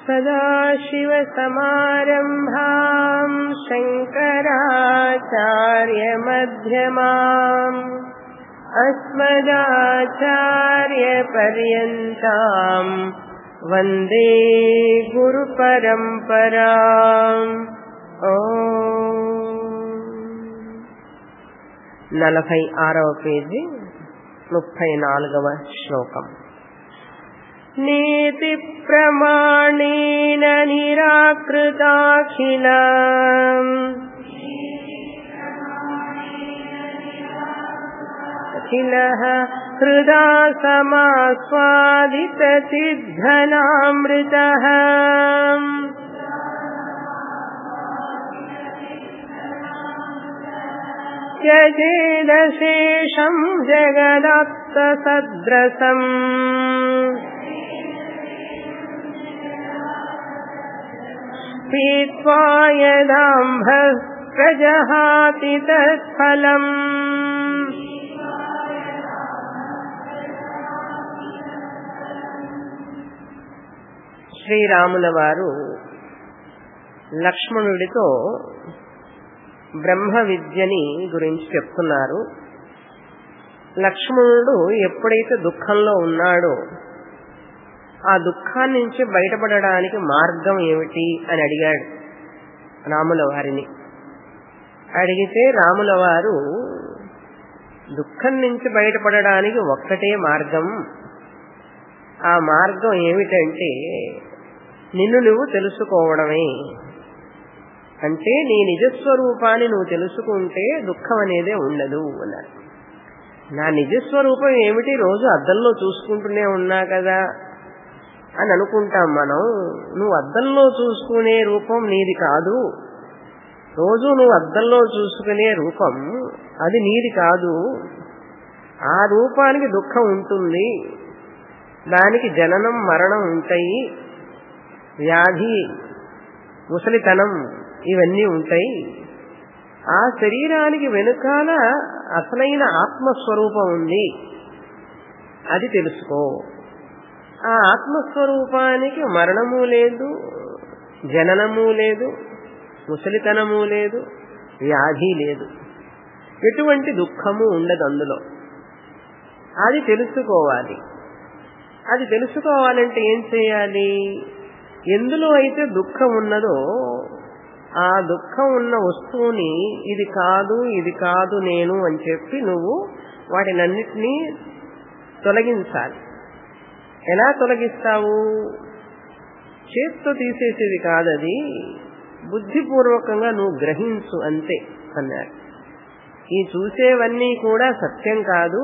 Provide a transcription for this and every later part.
सदाशिवसमारम्भाम् शङ्कराचार्यमध्यमाम् अस्मदाचार्यपर्यन्ताम् वन्दे గురుపరంపరాం నలభై ఆరవ పేజీ ముప్పై నాలుగవ శ్లోకం నీతి ప్రమాణేన నిరాకృతాఖిల అఖిలః హృదా సమాస్వాదితసిద్ధనామృతः त्यजेदशेषम् जगदत्तसद्रसम् पीत्वा यदाम्भः प्रजहाति तत्फलम् శ్రీరాముల వారు లక్ష్మణుడితో బ్రహ్మ విద్యని గురించి చెప్తున్నారు లక్ష్మణుడు ఎప్పుడైతే దుఃఖంలో ఉన్నాడో ఆ దుఃఖాన్ని నుంచి బయటపడడానికి మార్గం ఏమిటి అని అడిగాడు రాముల వారిని అడిగితే రాముల వారు దుఃఖం నుంచి బయటపడడానికి ఒక్కటే మార్గం ఆ మార్గం ఏమిటంటే నిన్ను నువ్వు తెలుసుకోవడమే అంటే నీ నిజస్వరూపాన్ని నువ్వు తెలుసుకుంటే దుఃఖం అనేదే ఉండదు అన్నారు నా నిజస్వరూపం ఏమిటి రోజు అద్దంలో చూసుకుంటూనే ఉన్నా కదా అని అనుకుంటాం మనం నువ్వు అద్దంలో చూసుకునే రూపం నీది కాదు రోజు నువ్వు అద్దంలో చూసుకునే రూపం అది నీది కాదు ఆ రూపానికి దుఃఖం ఉంటుంది దానికి జననం మరణం ఉంటాయి వ్యాధి ముసలితనం ఇవన్నీ ఉంటాయి ఆ శరీరానికి వెనుకాల అసలైన ఆత్మస్వరూపం ఉంది అది తెలుసుకో ఆ ఆత్మస్వరూపానికి మరణము లేదు జననము లేదు ముసలితనము లేదు వ్యాధి లేదు ఎటువంటి దుఃఖము ఉండదు అందులో అది తెలుసుకోవాలి అది తెలుసుకోవాలంటే ఏం చేయాలి ఎందులో అయితే దుఃఖం ఉన్నదో ఆ దుఃఖం ఉన్న వస్తువుని ఇది కాదు ఇది కాదు నేను అని చెప్పి నువ్వు వాటినన్నిటినీ తొలగించాలి ఎలా తొలగిస్తావు చేత్తో తీసేసేది కాదది బుద్ధిపూర్వకంగా నువ్వు గ్రహించు అంతే అన్నాడు ఈ చూసేవన్నీ కూడా సత్యం కాదు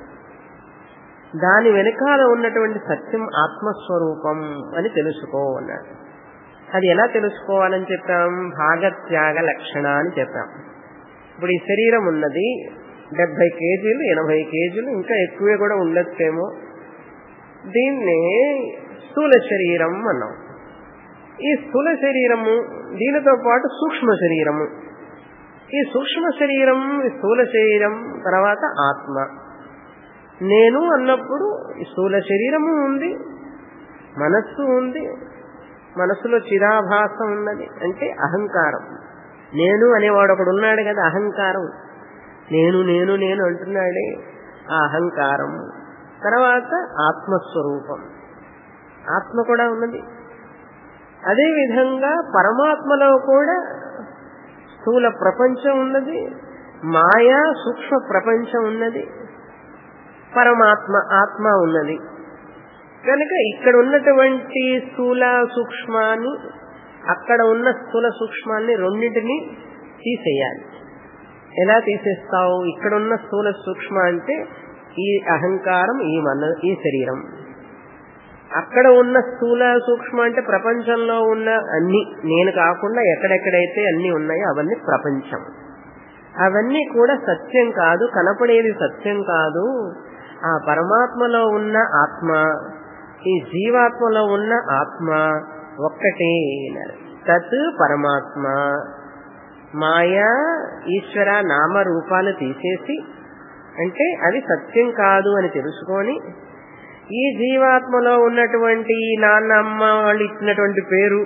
దాని వెనకాల ఉన్నటువంటి సత్యం ఆత్మస్వరూపం అని తెలుసుకో అన్నాడు అది ఎలా తెలుసుకోవాలని చెప్పాం భాగత్యాగ లక్షణ అని చెప్పాం ఇప్పుడు ఈ శరీరం ఉన్నది డెబ్బై కేజీలు ఎనభై కేజీలు ఇంకా ఎక్కువే కూడా ఉండొచ్చేమో దీన్నే స్థూల శరీరం అన్నాం ఈ స్థూల శరీరము దీనితో పాటు సూక్ష్మ శరీరము ఈ సూక్ష్మ శరీరం ఈ స్థూల శరీరం తర్వాత ఆత్మ నేను అన్నప్పుడు ఈ స్థూల శరీరము ఉంది మనస్సు ఉంది మనసులో చిరాభాసం ఉన్నది అంటే అహంకారం నేను అనేవాడు ఒకడు ఉన్నాడు కదా అహంకారం నేను నేను నేను అంటున్నాడే ఆ అహంకారం తర్వాత ఆత్మస్వరూపం ఆత్మ కూడా ఉన్నది అదే విధంగా పరమాత్మలో కూడా స్థూల ప్రపంచం ఉన్నది మాయా సూక్ష్మ ప్రపంచం ఉన్నది పరమాత్మ ఆత్మ ఉన్నది కనుక ఇక్కడ ఉన్నటువంటి స్థూల సూక్ష్మాన్ని అక్కడ ఉన్న స్థూల సూక్ష్మాన్ని రెండింటిని తీసేయాలి ఎలా తీసేస్తావు ఇక్కడ ఉన్న స్థూల సూక్ష్మ అంటే ఈ అహంకారం ఈ మన ఈ శరీరం అక్కడ ఉన్న స్థూల సూక్ష్మ అంటే ప్రపంచంలో ఉన్న అన్ని నేను కాకుండా ఎక్కడెక్కడైతే అన్ని ఉన్నాయో అవన్నీ ప్రపంచం అవన్నీ కూడా సత్యం కాదు కనపడేది సత్యం కాదు ఆ పరమాత్మలో ఉన్న ఆత్మ ఈ జీవాత్మలో ఉన్న ఆత్మ ఒక్కటే తత్ పరమాత్మ మాయా ఈశ్వర నామ రూపాలు తీసేసి అంటే అది సత్యం కాదు అని తెలుసుకొని ఈ జీవాత్మలో ఉన్నటువంటి ఈ నాన్న అమ్మ వాళ్ళు ఇచ్చినటువంటి పేరు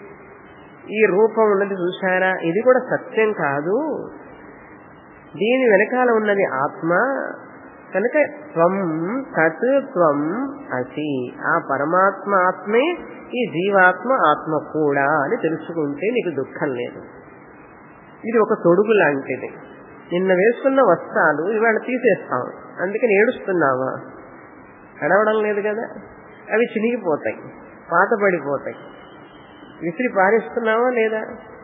ఈ రూపం ఉన్నది చూసారా ఇది కూడా సత్యం కాదు దీని వెనకాల ఉన్నది ఆత్మ కనుక త్వం తత్ త్వం అసి ఆ పరమాత్మ ఆత్మే ఈ జీవాత్మ ఆత్మ కూడా అని తెలుసుకుంటే నీకు దుఃఖం లేదు ఇది ఒక తొడుగు లాంటిది నిన్న వేసుకున్న వస్త్రాలు ఇవాళ తీసేస్తాం అందుకని ఏడుస్తున్నావా అడవడం లేదు కదా అవి చినిగిపోతాయి పాతపడిపోతాయి విసిరి పారేస్తున్నావా లేదా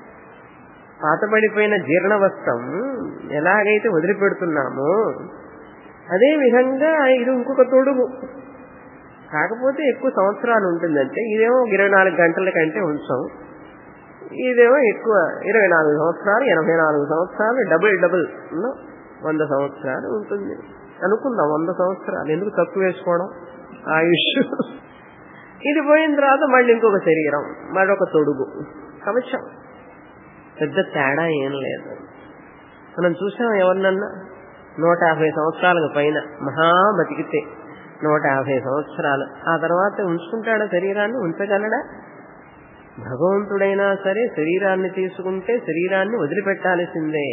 పాతపడిపోయిన జీర్ణ వస్త్రం ఎలాగైతే వదిలిపెడుతున్నామో అదే విధంగా ఇది ఇంకొక తొడుగు కాకపోతే ఎక్కువ సంవత్సరాలు ఉంటుందంటే ఇదేమో ఇరవై నాలుగు గంటల కంటే ఉంచాం ఇదేమో ఎక్కువ ఇరవై నాలుగు సంవత్సరాలు ఎనభై నాలుగు సంవత్సరాలు డబుల్ డబుల్ వంద సంవత్సరాలు ఉంటుంది అనుకుందాం వంద సంవత్సరాలు ఎందుకు తక్కువ వేసుకోవడం ఆయుష్ ఇది పోయిన తర్వాత మళ్ళీ ఇంకొక శరీరం మరొక తొడుగు కవచం పెద్ద తేడా ఏం లేదు మనం చూసాం ఎవరినన్నా నూట యాభై సంవత్సరాలకు పైన మహా బతికితే నూట యాభై సంవత్సరాలు ఆ తర్వాత ఉంచుకుంటాడా శరీరాన్ని ఉంచగలడా భగవంతుడైనా సరే శరీరాన్ని తీసుకుంటే శరీరాన్ని వదిలిపెట్టాల్సిందే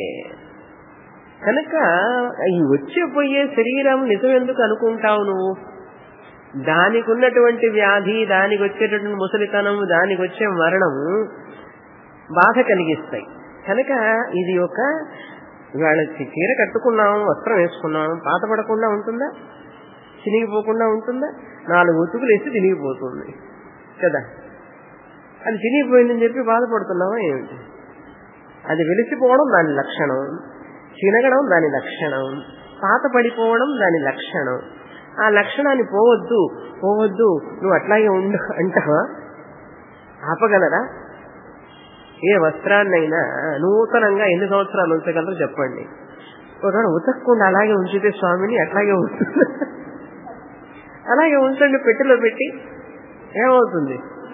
కనుక ఈ వచ్చే పోయే శరీరం నిజం ఎందుకు అనుకుంటావు నువ్వు దానికి ఉన్నటువంటి వ్యాధి దానికి వచ్చేటటువంటి ముసలితనం దానికి వచ్చే మరణం బాధ కలిగిస్తాయి కనుక ఇది ఒక ఇవాళ చీర కట్టుకున్నాం వస్త్రం వేసుకున్నాం పాత పడకుండా ఉంటుందా చినిగిపోకుండా ఉంటుందా నాలుగు ఉతుకులు వేసి చినిగిపోతుంది కదా అది చినిగిపోయిందని చెప్పి బాధపడుతున్నావా ఏమిటి అది వెలిసిపోవడం దాని లక్షణం చినగడం దాని లక్షణం పాత పడిపోవడం దాని లక్షణం ఆ లక్షణాన్ని పోవద్దు పోవద్దు నువ్వు అట్లాగే ఉండు అంటావా ఆపగలరా ఏ వస్త్రాన్నైనా నూతనంగా ఎన్ని సంవత్సరాలు ఉంచగలరో చెప్పండి ఒకవేళ ఉతకకుండా అలాగే ఉంచితే స్వామిని అట్లాగే ఉంటుంది అలాగే ఉంచండి పెట్టెలో పెట్టి ఏమవుతుంది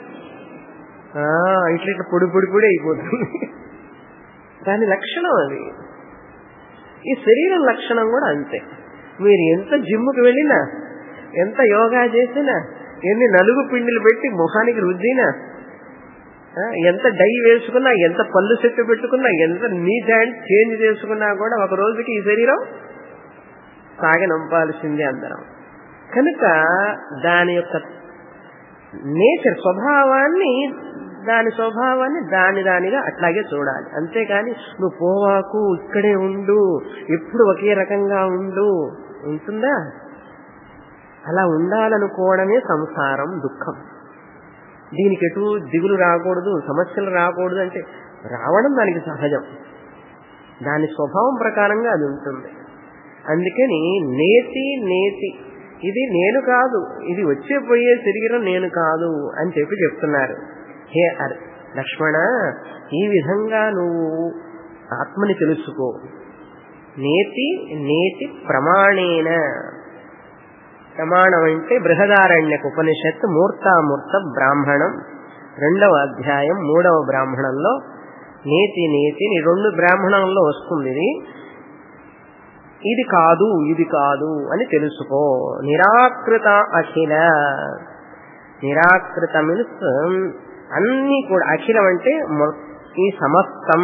ఇట్లా ఇట్లా పొడి పొడి పొడి అయిపోతుంది దాని లక్షణం అది ఈ శరీరం లక్షణం కూడా అంతే మీరు ఎంత జిమ్ముకి వెళ్ళినా ఎంత యోగా చేసినా ఎన్ని నలుగు పిండిలు పెట్టి ముఖానికి రుద్దినా ఎంత డై వేసుకున్నా ఎంత పళ్ళు చెట్టు పెట్టుకున్నా ఎంత నీట్ హ్యాండ్ చేంజ్ చేసుకున్నా కూడా ఒక రోజుకి ఈ శరీరం సాగనంపాల్సిందే అందరం కనుక దాని యొక్క నేచర్ స్వభావాన్ని దాని స్వభావాన్ని దాని దానిగా అట్లాగే చూడాలి అంతేకాని నువ్వు పోవాకు ఇక్కడే ఉండు ఎప్పుడు ఒకే రకంగా ఉండు ఉంటుందా అలా ఉండాలనుకోవడమే సంసారం దుఃఖం దీనికి ఎటు దిగులు రాకూడదు సమస్యలు రాకూడదు అంటే రావడం దానికి సహజం దాని స్వభావం ప్రకారంగా అది ఉంటుంది అందుకని నేతి నేతి ఇది నేను కాదు ఇది వచ్చే పోయే శరీరం నేను కాదు అని చెప్పి చెప్తున్నారు హే అర్ లక్ష్మణ ఈ విధంగా నువ్వు ఆత్మని తెలుసుకో నేతి నేతి ప్రమాణేన ప్రమాణం అంటే బృహదారణ్యక ఉపనిషత్తు మూర్తామూర్త బ్రాహ్మణం రెండవ అధ్యాయం మూడవ బ్రాహ్మణంలో నేతి నేతి రెండు బ్రాహ్మణంలో వస్తుంది ఇది ఇది కాదు ఇది కాదు అని తెలుసుకో నిరాకృత అఖిల నిరాకృత మీన్స్ అన్ని కూడా అఖిలం అంటే ఈ సమస్తం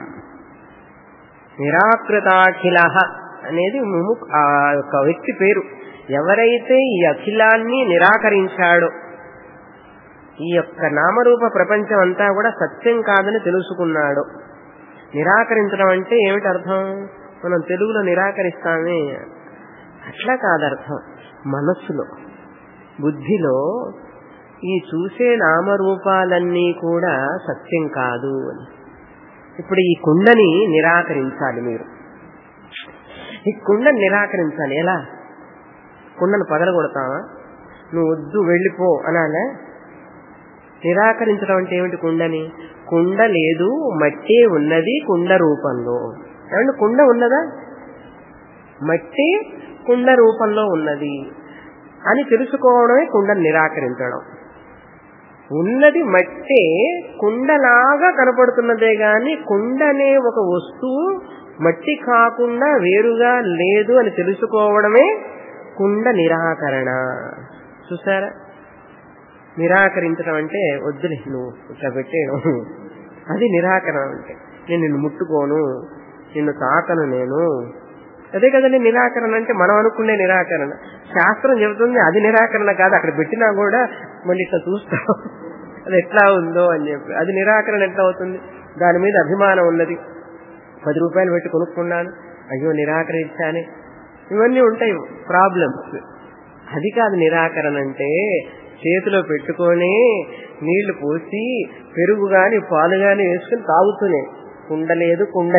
నిరాకృతాఖిల అనేది ఆ యొక్క వ్యక్తి పేరు ఎవరైతే ఈ అఖిలాన్ని నిరాకరించాడో ఈ యొక్క నామరూప ప్రపంచం అంతా కూడా సత్యం కాదని తెలుసుకున్నాడు నిరాకరించడం అంటే ఏమిటి అర్థం మనం తెలుగులో నిరాకరిస్తామే అట్లా కాదర్థం మనస్సులో బుద్ధిలో ఈ చూసే నామరూపాలన్నీ కూడా సత్యం కాదు అని ఇప్పుడు ఈ కుండని నిరాకరించాలి మీరు ఈ కుండని నిరాకరించాలి ఎలా కుండను పగలగొడతావా నువ్వు వద్దు వెళ్ళిపో అనాలే నిరాకరించడం అంటే ఏమిటి కుండని కుండ లేదు మట్టి ఉన్నది కుండ రూపంలో ఏమంటే కుండ ఉన్నదా మట్టి కుండ రూపంలో ఉన్నది అని తెలుసుకోవడమే కుండను నిరాకరించడం ఉన్నది మట్టే కుండలాగా కనపడుతున్నదే గాని కుండనే ఒక వస్తువు మట్టి కాకుండా వేరుగా లేదు అని తెలుసుకోవడమే కుండ నిరాకరణ చూసారా నిరాకరించడం అంటే వద్దులే నువ్వు ఇట్లా పెట్టేయడం అది నిరాకరణ అంటే నేను నిన్ను ముట్టుకోను నిన్ను తాకను నేను అదే కదండి నిరాకరణ అంటే మనం అనుకునే నిరాకరణ శాస్త్రం చెబుతుంది అది నిరాకరణ కాదు అక్కడ పెట్టినా కూడా మళ్ళీ ఇట్లా చూస్తాం అది ఎట్లా ఉందో అని చెప్పి అది నిరాకరణ ఎట్లా అవుతుంది దాని మీద అభిమానం ఉన్నది పది రూపాయలు పెట్టి కొనుక్కున్నాను అయ్యో నిరాకరించానే ఇవన్నీ ఉంటాయి ప్రాబ్లమ్స్ అది కాదు నిరాకరణ అంటే చేతిలో పెట్టుకొని నీళ్లు పోసి పెరుగు గాని పాలు గాని వేసుకుని తాగుతూనే కుండలేదు కుండ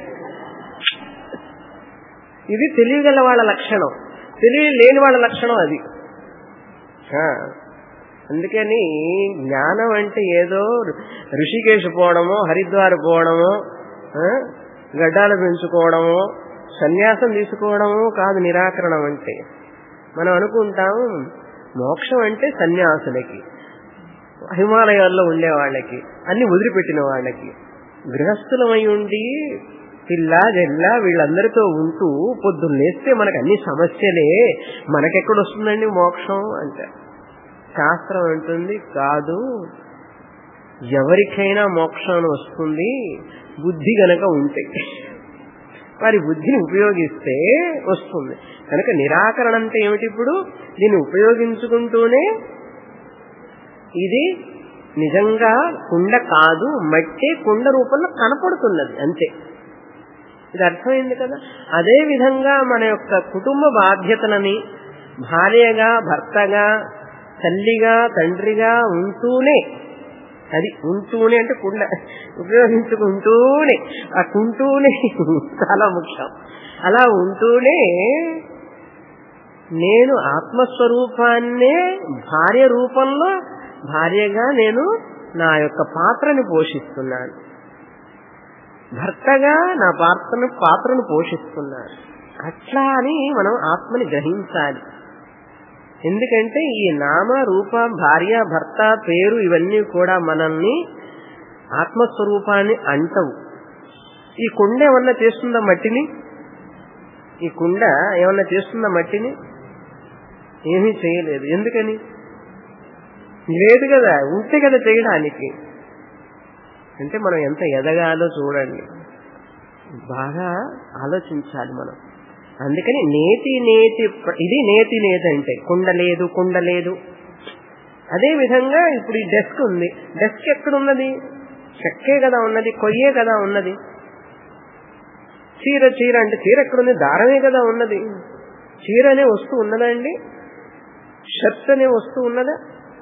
ఇది తెలియగల వాళ్ళ లక్షణం తెలియ లేని వాళ్ళ లక్షణం అది ఆ, అందుకని జ్ఞానం అంటే ఏదో ఋషికేశ్ పోవడమో హరిద్వార్ పోవడమో ఆ, గడ్డాలు పెంచుకోవడమో సన్యాసం తీసుకోవడము కాదు నిరాకరణం అంటే మనం అనుకుంటాం మోక్షం అంటే సన్యాసులకి హిమాలయాల్లో ఉండే వాళ్ళకి అన్ని వదిలిపెట్టిన వాళ్ళకి గృహస్థులమై ఉండి పిల్ల జల్ల వీళ్ళందరితో ఉంటూ పొద్దున్న లేస్తే మనకు అన్ని సమస్యలే మనకెక్కడొస్తుందండి మోక్షం అంటే శాస్త్రం అంటుంది కాదు ఎవరికైనా మోక్షం వస్తుంది బుద్ధి గనక ఉంటే వారి బుద్ధిని ఉపయోగిస్తే వస్తుంది కనుక నిరాకరణ అంటే ఏమిటి ఇప్పుడు దీన్ని ఉపయోగించుకుంటూనే ఇది నిజంగా కుండ కాదు మట్టి కుండ రూపంలో కనపడుతున్నది అంతే ఇది అర్థమైంది కదా అదే విధంగా మన యొక్క కుటుంబ బాధ్యతలని భార్యగా భర్తగా తల్లిగా తండ్రిగా ఉంటూనే అది ఉంటూనే అంటే కుండ ఉపయోగించుకుంటూనే ఆ కుంటూనే చాలా ముఖ్యం అలా ఉంటూనే నేను ఆత్మస్వరూపాన్నే భార్య రూపంలో భార్యగా నేను నా యొక్క పాత్రని పోషిస్తున్నాను భర్తగా నా పాత్రను పాత్రను పోషిస్తున్నాను అట్లా అని మనం ఆత్మని గ్రహించాలి ఎందుకంటే ఈ నామ రూప భార్య భర్త పేరు ఇవన్నీ కూడా మనల్ని ఆత్మస్వరూపాన్ని అంటవు ఈ కుండ ఏమన్నా చేస్తుందా మట్టిని ఈ కుండ ఏమన్నా చేస్తుందా మట్టిని ఏమీ చేయలేదు ఎందుకని లేదు కదా ఉంటే కదా చేయడానికి అంటే మనం ఎంత ఎదగాలో చూడండి బాగా ఆలోచించాలి మనం అందుకని నేతి నేతి ప్ర- ఇది నేతి నేతి అంటే కుండ లేదు కుండ లేదు అదే విధంగా ఇప్పుడు ఈ డెస్క్ ఉంది డెస్క్ ఎక్కడున్నది చెక్కే కదా ఉన్నది కొయ్యే కదా ఉన్నది చీర చీర అంటే చీర ఎక్కడుంది దారమే కదా ఉన్నది చీర అనే వస్తువు ఉన్నదా అండి షర్ట్ అనే వస్తువు ఉన్నదా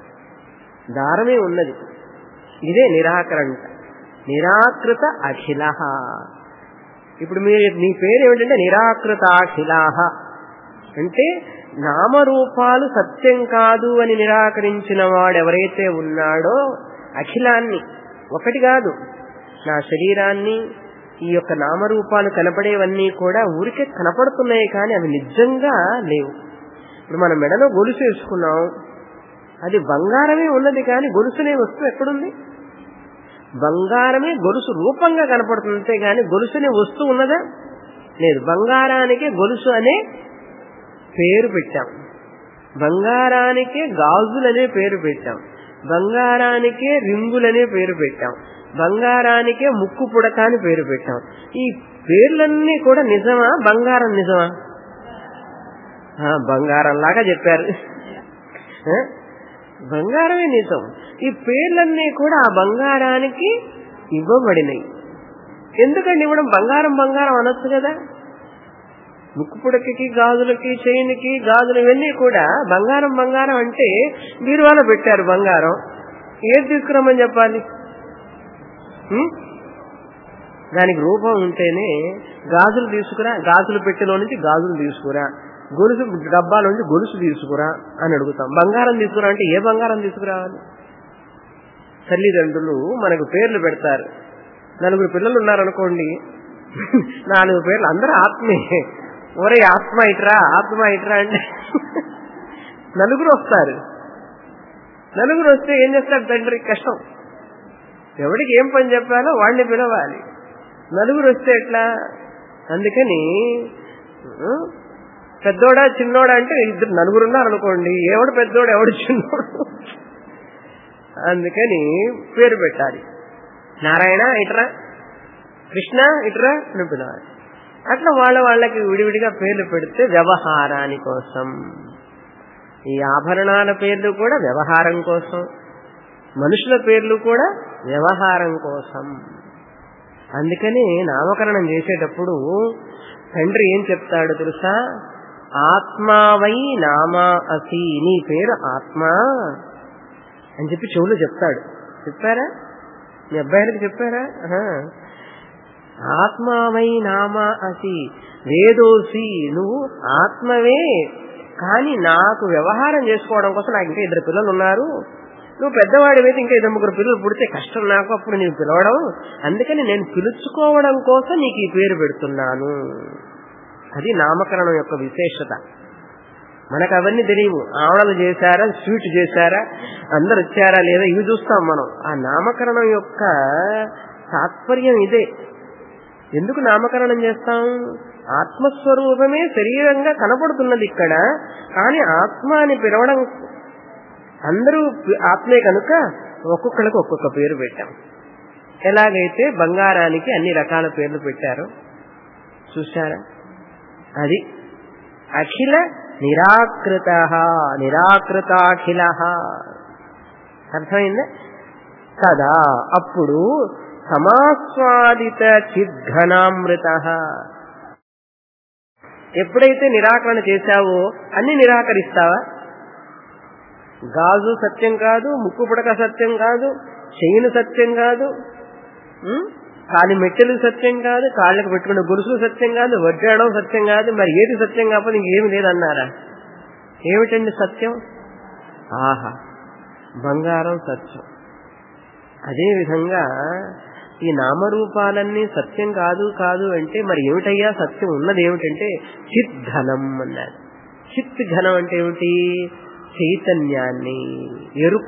దారమే ఉన్నది ఇదే నిరాకరణ నిరాకృత అఖిల ఇప్పుడు మీ మీ పేరు ఏమిటంటే నిరాకృతాఖిలాహ అంటే నామరూపాలు సత్యం కాదు అని నిరాకరించిన వాడు ఎవరైతే ఉన్నాడో అఖిలాన్ని ఒకటి కాదు నా శరీరాన్ని ఈ యొక్క నామరూపాలు కనపడేవన్నీ కూడా ఊరికే కనపడుతున్నాయి కానీ అవి నిజంగా లేవు ఇప్పుడు మన మెడలో గొలుసు వేసుకున్నాం అది బంగారమే ఉన్నది కానీ గొలుసునే వస్తువు ఎక్కడుంది బంగారమే గొలుసు రూపంగా కనపడుతుంది అంతే కానీ గొలుసునే వస్తువు ఉన్నదా లేదు బంగారానికే గొలుసు అనే పేరు పెట్టాం బంగారానికే గాజులనే పేరు పెట్టాం బంగారానికే రింగులనే పేరు పెట్టాం బంగారానికే ముక్కు పుడక అని పేరు పెట్టాం ఈ పేర్లన్నీ కూడా నిజమా బంగారం నిజమా ఆ, బంగారం లాగా చెప్పారు ఆ? బంగారమే నిజం ఈ పేర్లన్నీ కూడా ఆ బంగారానికి ఇవ్వబడినాయి ఎందుకండి ఇవ్వడం బంగారం బంగారం అనొచ్చు కదా ముక్కు పుడకకి గాజులకి చైన్కి గాజులు ఇవన్నీ కూడా బంగారం బంగారం అంటే బీరువాలో పెట్టారు బంగారం ఏది తీసుకురమ్మని చెప్పాలి ఉం? దానికి రూపం ఉంటేనే గాజులు తీసుకురా గాజులు పెట్టెలో నుంచి గాజులు తీసుకురా గొలుసు డబ్బాల నుంచి గొలుసు తీసుకురా అని అడుగుతాం బంగారం తీసుకురా అంటే ఏ బంగారం తీసుకురావాలి తల్లిదండ్రులు మనకు పేర్లు పెడతారు నలుగురు పిల్లలు ఉన్నారనుకోండి నాలుగు పేర్లు అందరూ ఆత్మే ఒరే ఆత్మ ఇట్రా ఆత్మ ఇట్రా అంటే నలుగురు వస్తారు నలుగురు వస్తే ఏం చేస్తాడు తండ్రి కష్టం ఎవడికి ఏం పని చెప్పాలో వాడిని పిలవాలి నలుగురు వస్తే ఎట్లా అందుకని ఆ, పెద్దోడా చిన్నోడా అంటే ఇద్దరు నలుగురు ఉన్నారు అనుకోండి ఎవడు పెద్దోడు ఎవడు చిన్నోడు అందుకని పేరు పెట్టాలి నారాయణ ఇట్రా కృష్ణ ఇట్రా అని పిలవాలి అట్లా వాళ్ళ వాళ్ళకి విడివిడిగా పేర్లు పెడితే వ్యవహారాని కోసం ఈ ఆభరణాల పేర్లు కూడా వ్యవహారం కోసం మనుషుల పేర్లు కూడా వ్యవహారం కోసం అందుకని నామకరణం చేసేటప్పుడు తండ్రి ఏం చెప్తాడు తెలుసా ఆత్మావై నామా అసి నీ పేరు ఆత్మ అని చెప్పి చెవులు చెప్తాడు చెప్పారా మీ అబ్బాయిలకు చెప్పారా ఆహా. ఆత్మావై నామా అసి వేదోసి నువ్వు ఆత్మవే కానీ నాకు వ్యవహారం చేసుకోవడం కోసం నాకు ఇంకా ఇద్దరు పిల్లలు ఉన్నారు నువ్వు పెద్దవాడివైతే ఇంకా ఇద్దరు ముగ్గురు పిల్లలు పుడితే కష్టం నాకు అప్పుడు నీకు పిలవడం అందుకని నేను పిలుచుకోవడం కోసం నీకు ఈ పేరు పెడుతున్నాను అది నామకరణం యొక్క విశేషత మనకు అవన్నీ తెలియవు ఆవడలు చేశారా స్వీట్ చేశారా అందరు వచ్చారా లేదా ఇవి చూస్తాం మనం ఆ నామకరణం యొక్క తాత్పర్యం ఇదే ఎందుకు నామకరణం చేస్తాం ఆత్మస్వరూపమే శరీరంగా కనపడుతున్నది ఇక్కడ కానీ ఆత్మ అని పిలవడం అందరూ ఆత్మే కనుక ఒక్కొక్కరికి ఒక్కొక్క పేరు పెట్టాం ఎలాగైతే బంగారానికి అన్ని రకాల పేర్లు పెట్టారు చూశారా అది అఖిల నిరాకృత నిరాకృతాఖిల అర్థమైందా కదా అప్పుడు సమాస్వాదిత చిద్ఘనామృత ఎప్పుడైతే నిరాకరణ చేశావో అన్ని నిరాకరిస్తావా గాజు సత్యం కాదు ముక్కు పుడక సత్యం కాదు చెయ్యిను సత్యం కాదు ఉం? కాలి మెట్టెలు సత్యం కాదు కాళ్ళకు పెట్టుకున్న గొలుసులు సత్యం కాదు వడ్డాడం సత్యం కాదు మరి ఏది సత్యం కాకపోతే ఇంకేమి లేదన్నారా ఏమిటండి సత్యం ఆహా బంగారం సత్యం అదే విధంగా ఈ నామరూపాలన్నీ సత్యం కాదు కాదు అంటే మరి ఏమిటయ్యా సత్యం ఉన్నది ఏమిటంటే చిత్ ఘనం అన్నారు చిత్ ఘనం అంటే ఏమిటి చైతన్యాన్ని ఎరుక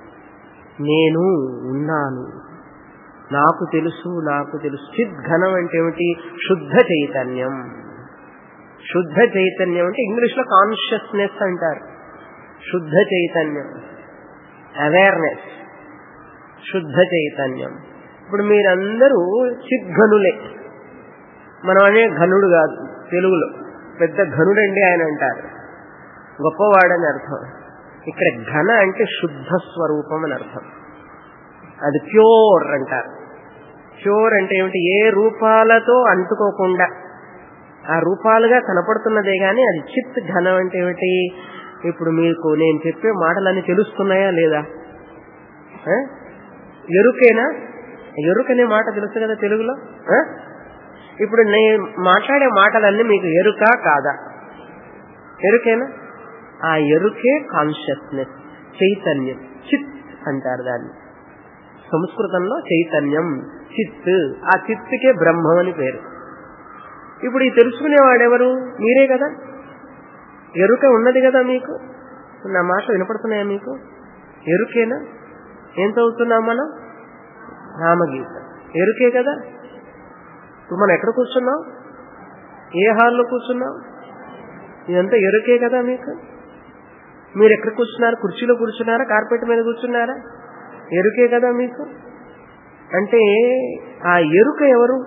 నేను ఉన్నాను నాకు తెలుసు నాకు తెలుసు చిత్ ఘనం అంటే ఏమిటి శుద్ధ చైతన్యం శుద్ధ చైతన్యం అంటే ఇంగ్లీష్ లో కాన్షియస్నెస్ అంటారు శుద్ధ చైతన్యం అవేర్నెస్ శుద్ధ చైతన్యం ఇప్పుడు మీరందరూ చిద్ఘనులే మనం అనే ఘనుడు కాదు తెలుగులో పెద్ద ఘనుడండి ఆయన అంటారు గొప్పవాడని అర్థం ఇక్కడ ఘన అంటే శుద్ధ స్వరూపం అని అర్థం అది ప్యూర్ అంటారు ప్యూర్ అంటే ఏమిటి ఏ రూపాలతో అంటుకోకుండా ఆ రూపాలుగా కనపడుతున్నదే గాని అది చిత్ ఘనం అంటే ఏమిటి ఇప్పుడు మీకు నేను చెప్పే మాటలన్నీ తెలుస్తున్నాయా లేదా ఆ? ఎరుకేనా ఎరుకనే మాట తెలుసు కదా తెలుగులో ఆ? ఇప్పుడు నేను మాట్లాడే మాటలన్నీ మీకు ఎరుక కాదా ఎరుకేనా ఆ ఎరుకే కాన్షియస్నెస్ చైతన్యం చిత్ అంటారు దాన్ని సంస్కృతంలో చైతన్యం చిత్ ఆ చిత్తుకే బ్రహ్మం అని పేరు ఇప్పుడు ఈ తెలుసుకునేవాడెవరు మీరే కదా ఎరుక ఉన్నది కదా మీకు నా మాట వినపడుతున్నాయా మీకు ఎరుకేనా ఏం చదువుతున్నాం మనం రామగీత ఎరుకే కదా ఇప్పుడు మనం ఎక్కడ కూర్చున్నాం ఏ హాల్లో కూర్చున్నాం ఇదంతా ఎరుకే కదా మీకు మీరు ఎక్కడ కూర్చున్నారు కుర్చీలో కూర్చున్నారా కార్పెట్ మీద కూర్చున్నారా ఎరుకే కదా మీకు అంటే ఆ ఎరుక ఎవరు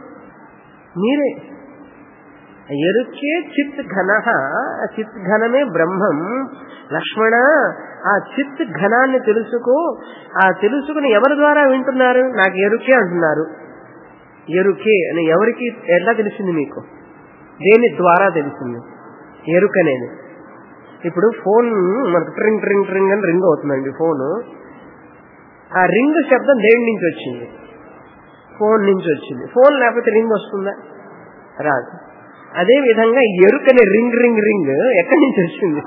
మీరే ఆ ఎరుకే చిత్ ఘన ఆ చిత్ ఘనమే బ్రహ్మం లక్ష్మణ ఆ చిత్ ఘనాన్ని తెలుసుకో ఆ తెలుసుకుని ఎవరి ద్వారా వింటున్నారు నాకు ఎరుకే అంటున్నారు ఎరుకే అని ఎవరికి ఎలా తెలిసింది మీకు దేని ద్వారా తెలిసింది ఎరుకనేది ఇప్పుడు ఫోన్ మనకు ట్రింగ్ ట్రింగ్ ట్రింగ్ అని రింగ్ అవుతుందండి ఫోన్ ఆ రింగ్ శబ్దం దేని నుంచి వచ్చింది ఫోన్ నుంచి వచ్చింది ఫోన్ లేకపోతే రింగ్ వస్తుందా రాదు అదే విధంగా ఎరుకనే రింగ్ రింగ్ రింగ్ ఎక్కడి నుంచి వచ్చింది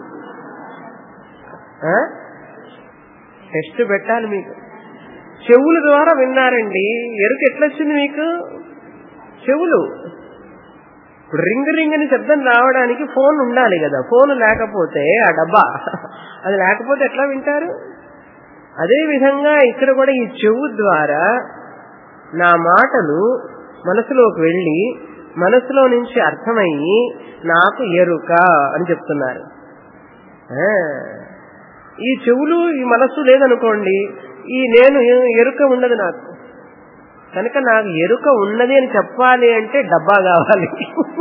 టెస్ట్ పెట్టాలి మీకు చెవుల ద్వారా విన్నారండి ఎరుక ఎట్లొచ్చింది మీకు చెవులు ఇప్పుడు రింగ్ రింగ్ అని శబ్దం రావడానికి ఫోన్ ఉండాలి కదా ఫోన్ లేకపోతే ఆ డబ్బా అది లేకపోతే ఎట్లా వింటారు అదే విధంగా ఇక్కడ కూడా ఈ చెవు ద్వారా నా మాటలు మనసులోకి వెళ్ళి మనసులో నుంచి అర్థమయ్యి నాకు ఎరుక అని చెప్తున్నారు ఆ, ఈ చెవులు ఈ మనస్సు లేదనుకోండి ఈ నేను ఎరుక ఉండదు నాకు కనుక నాకు ఎరుక ఉన్నది అని చెప్పాలి అంటే డబ్బా కావాలి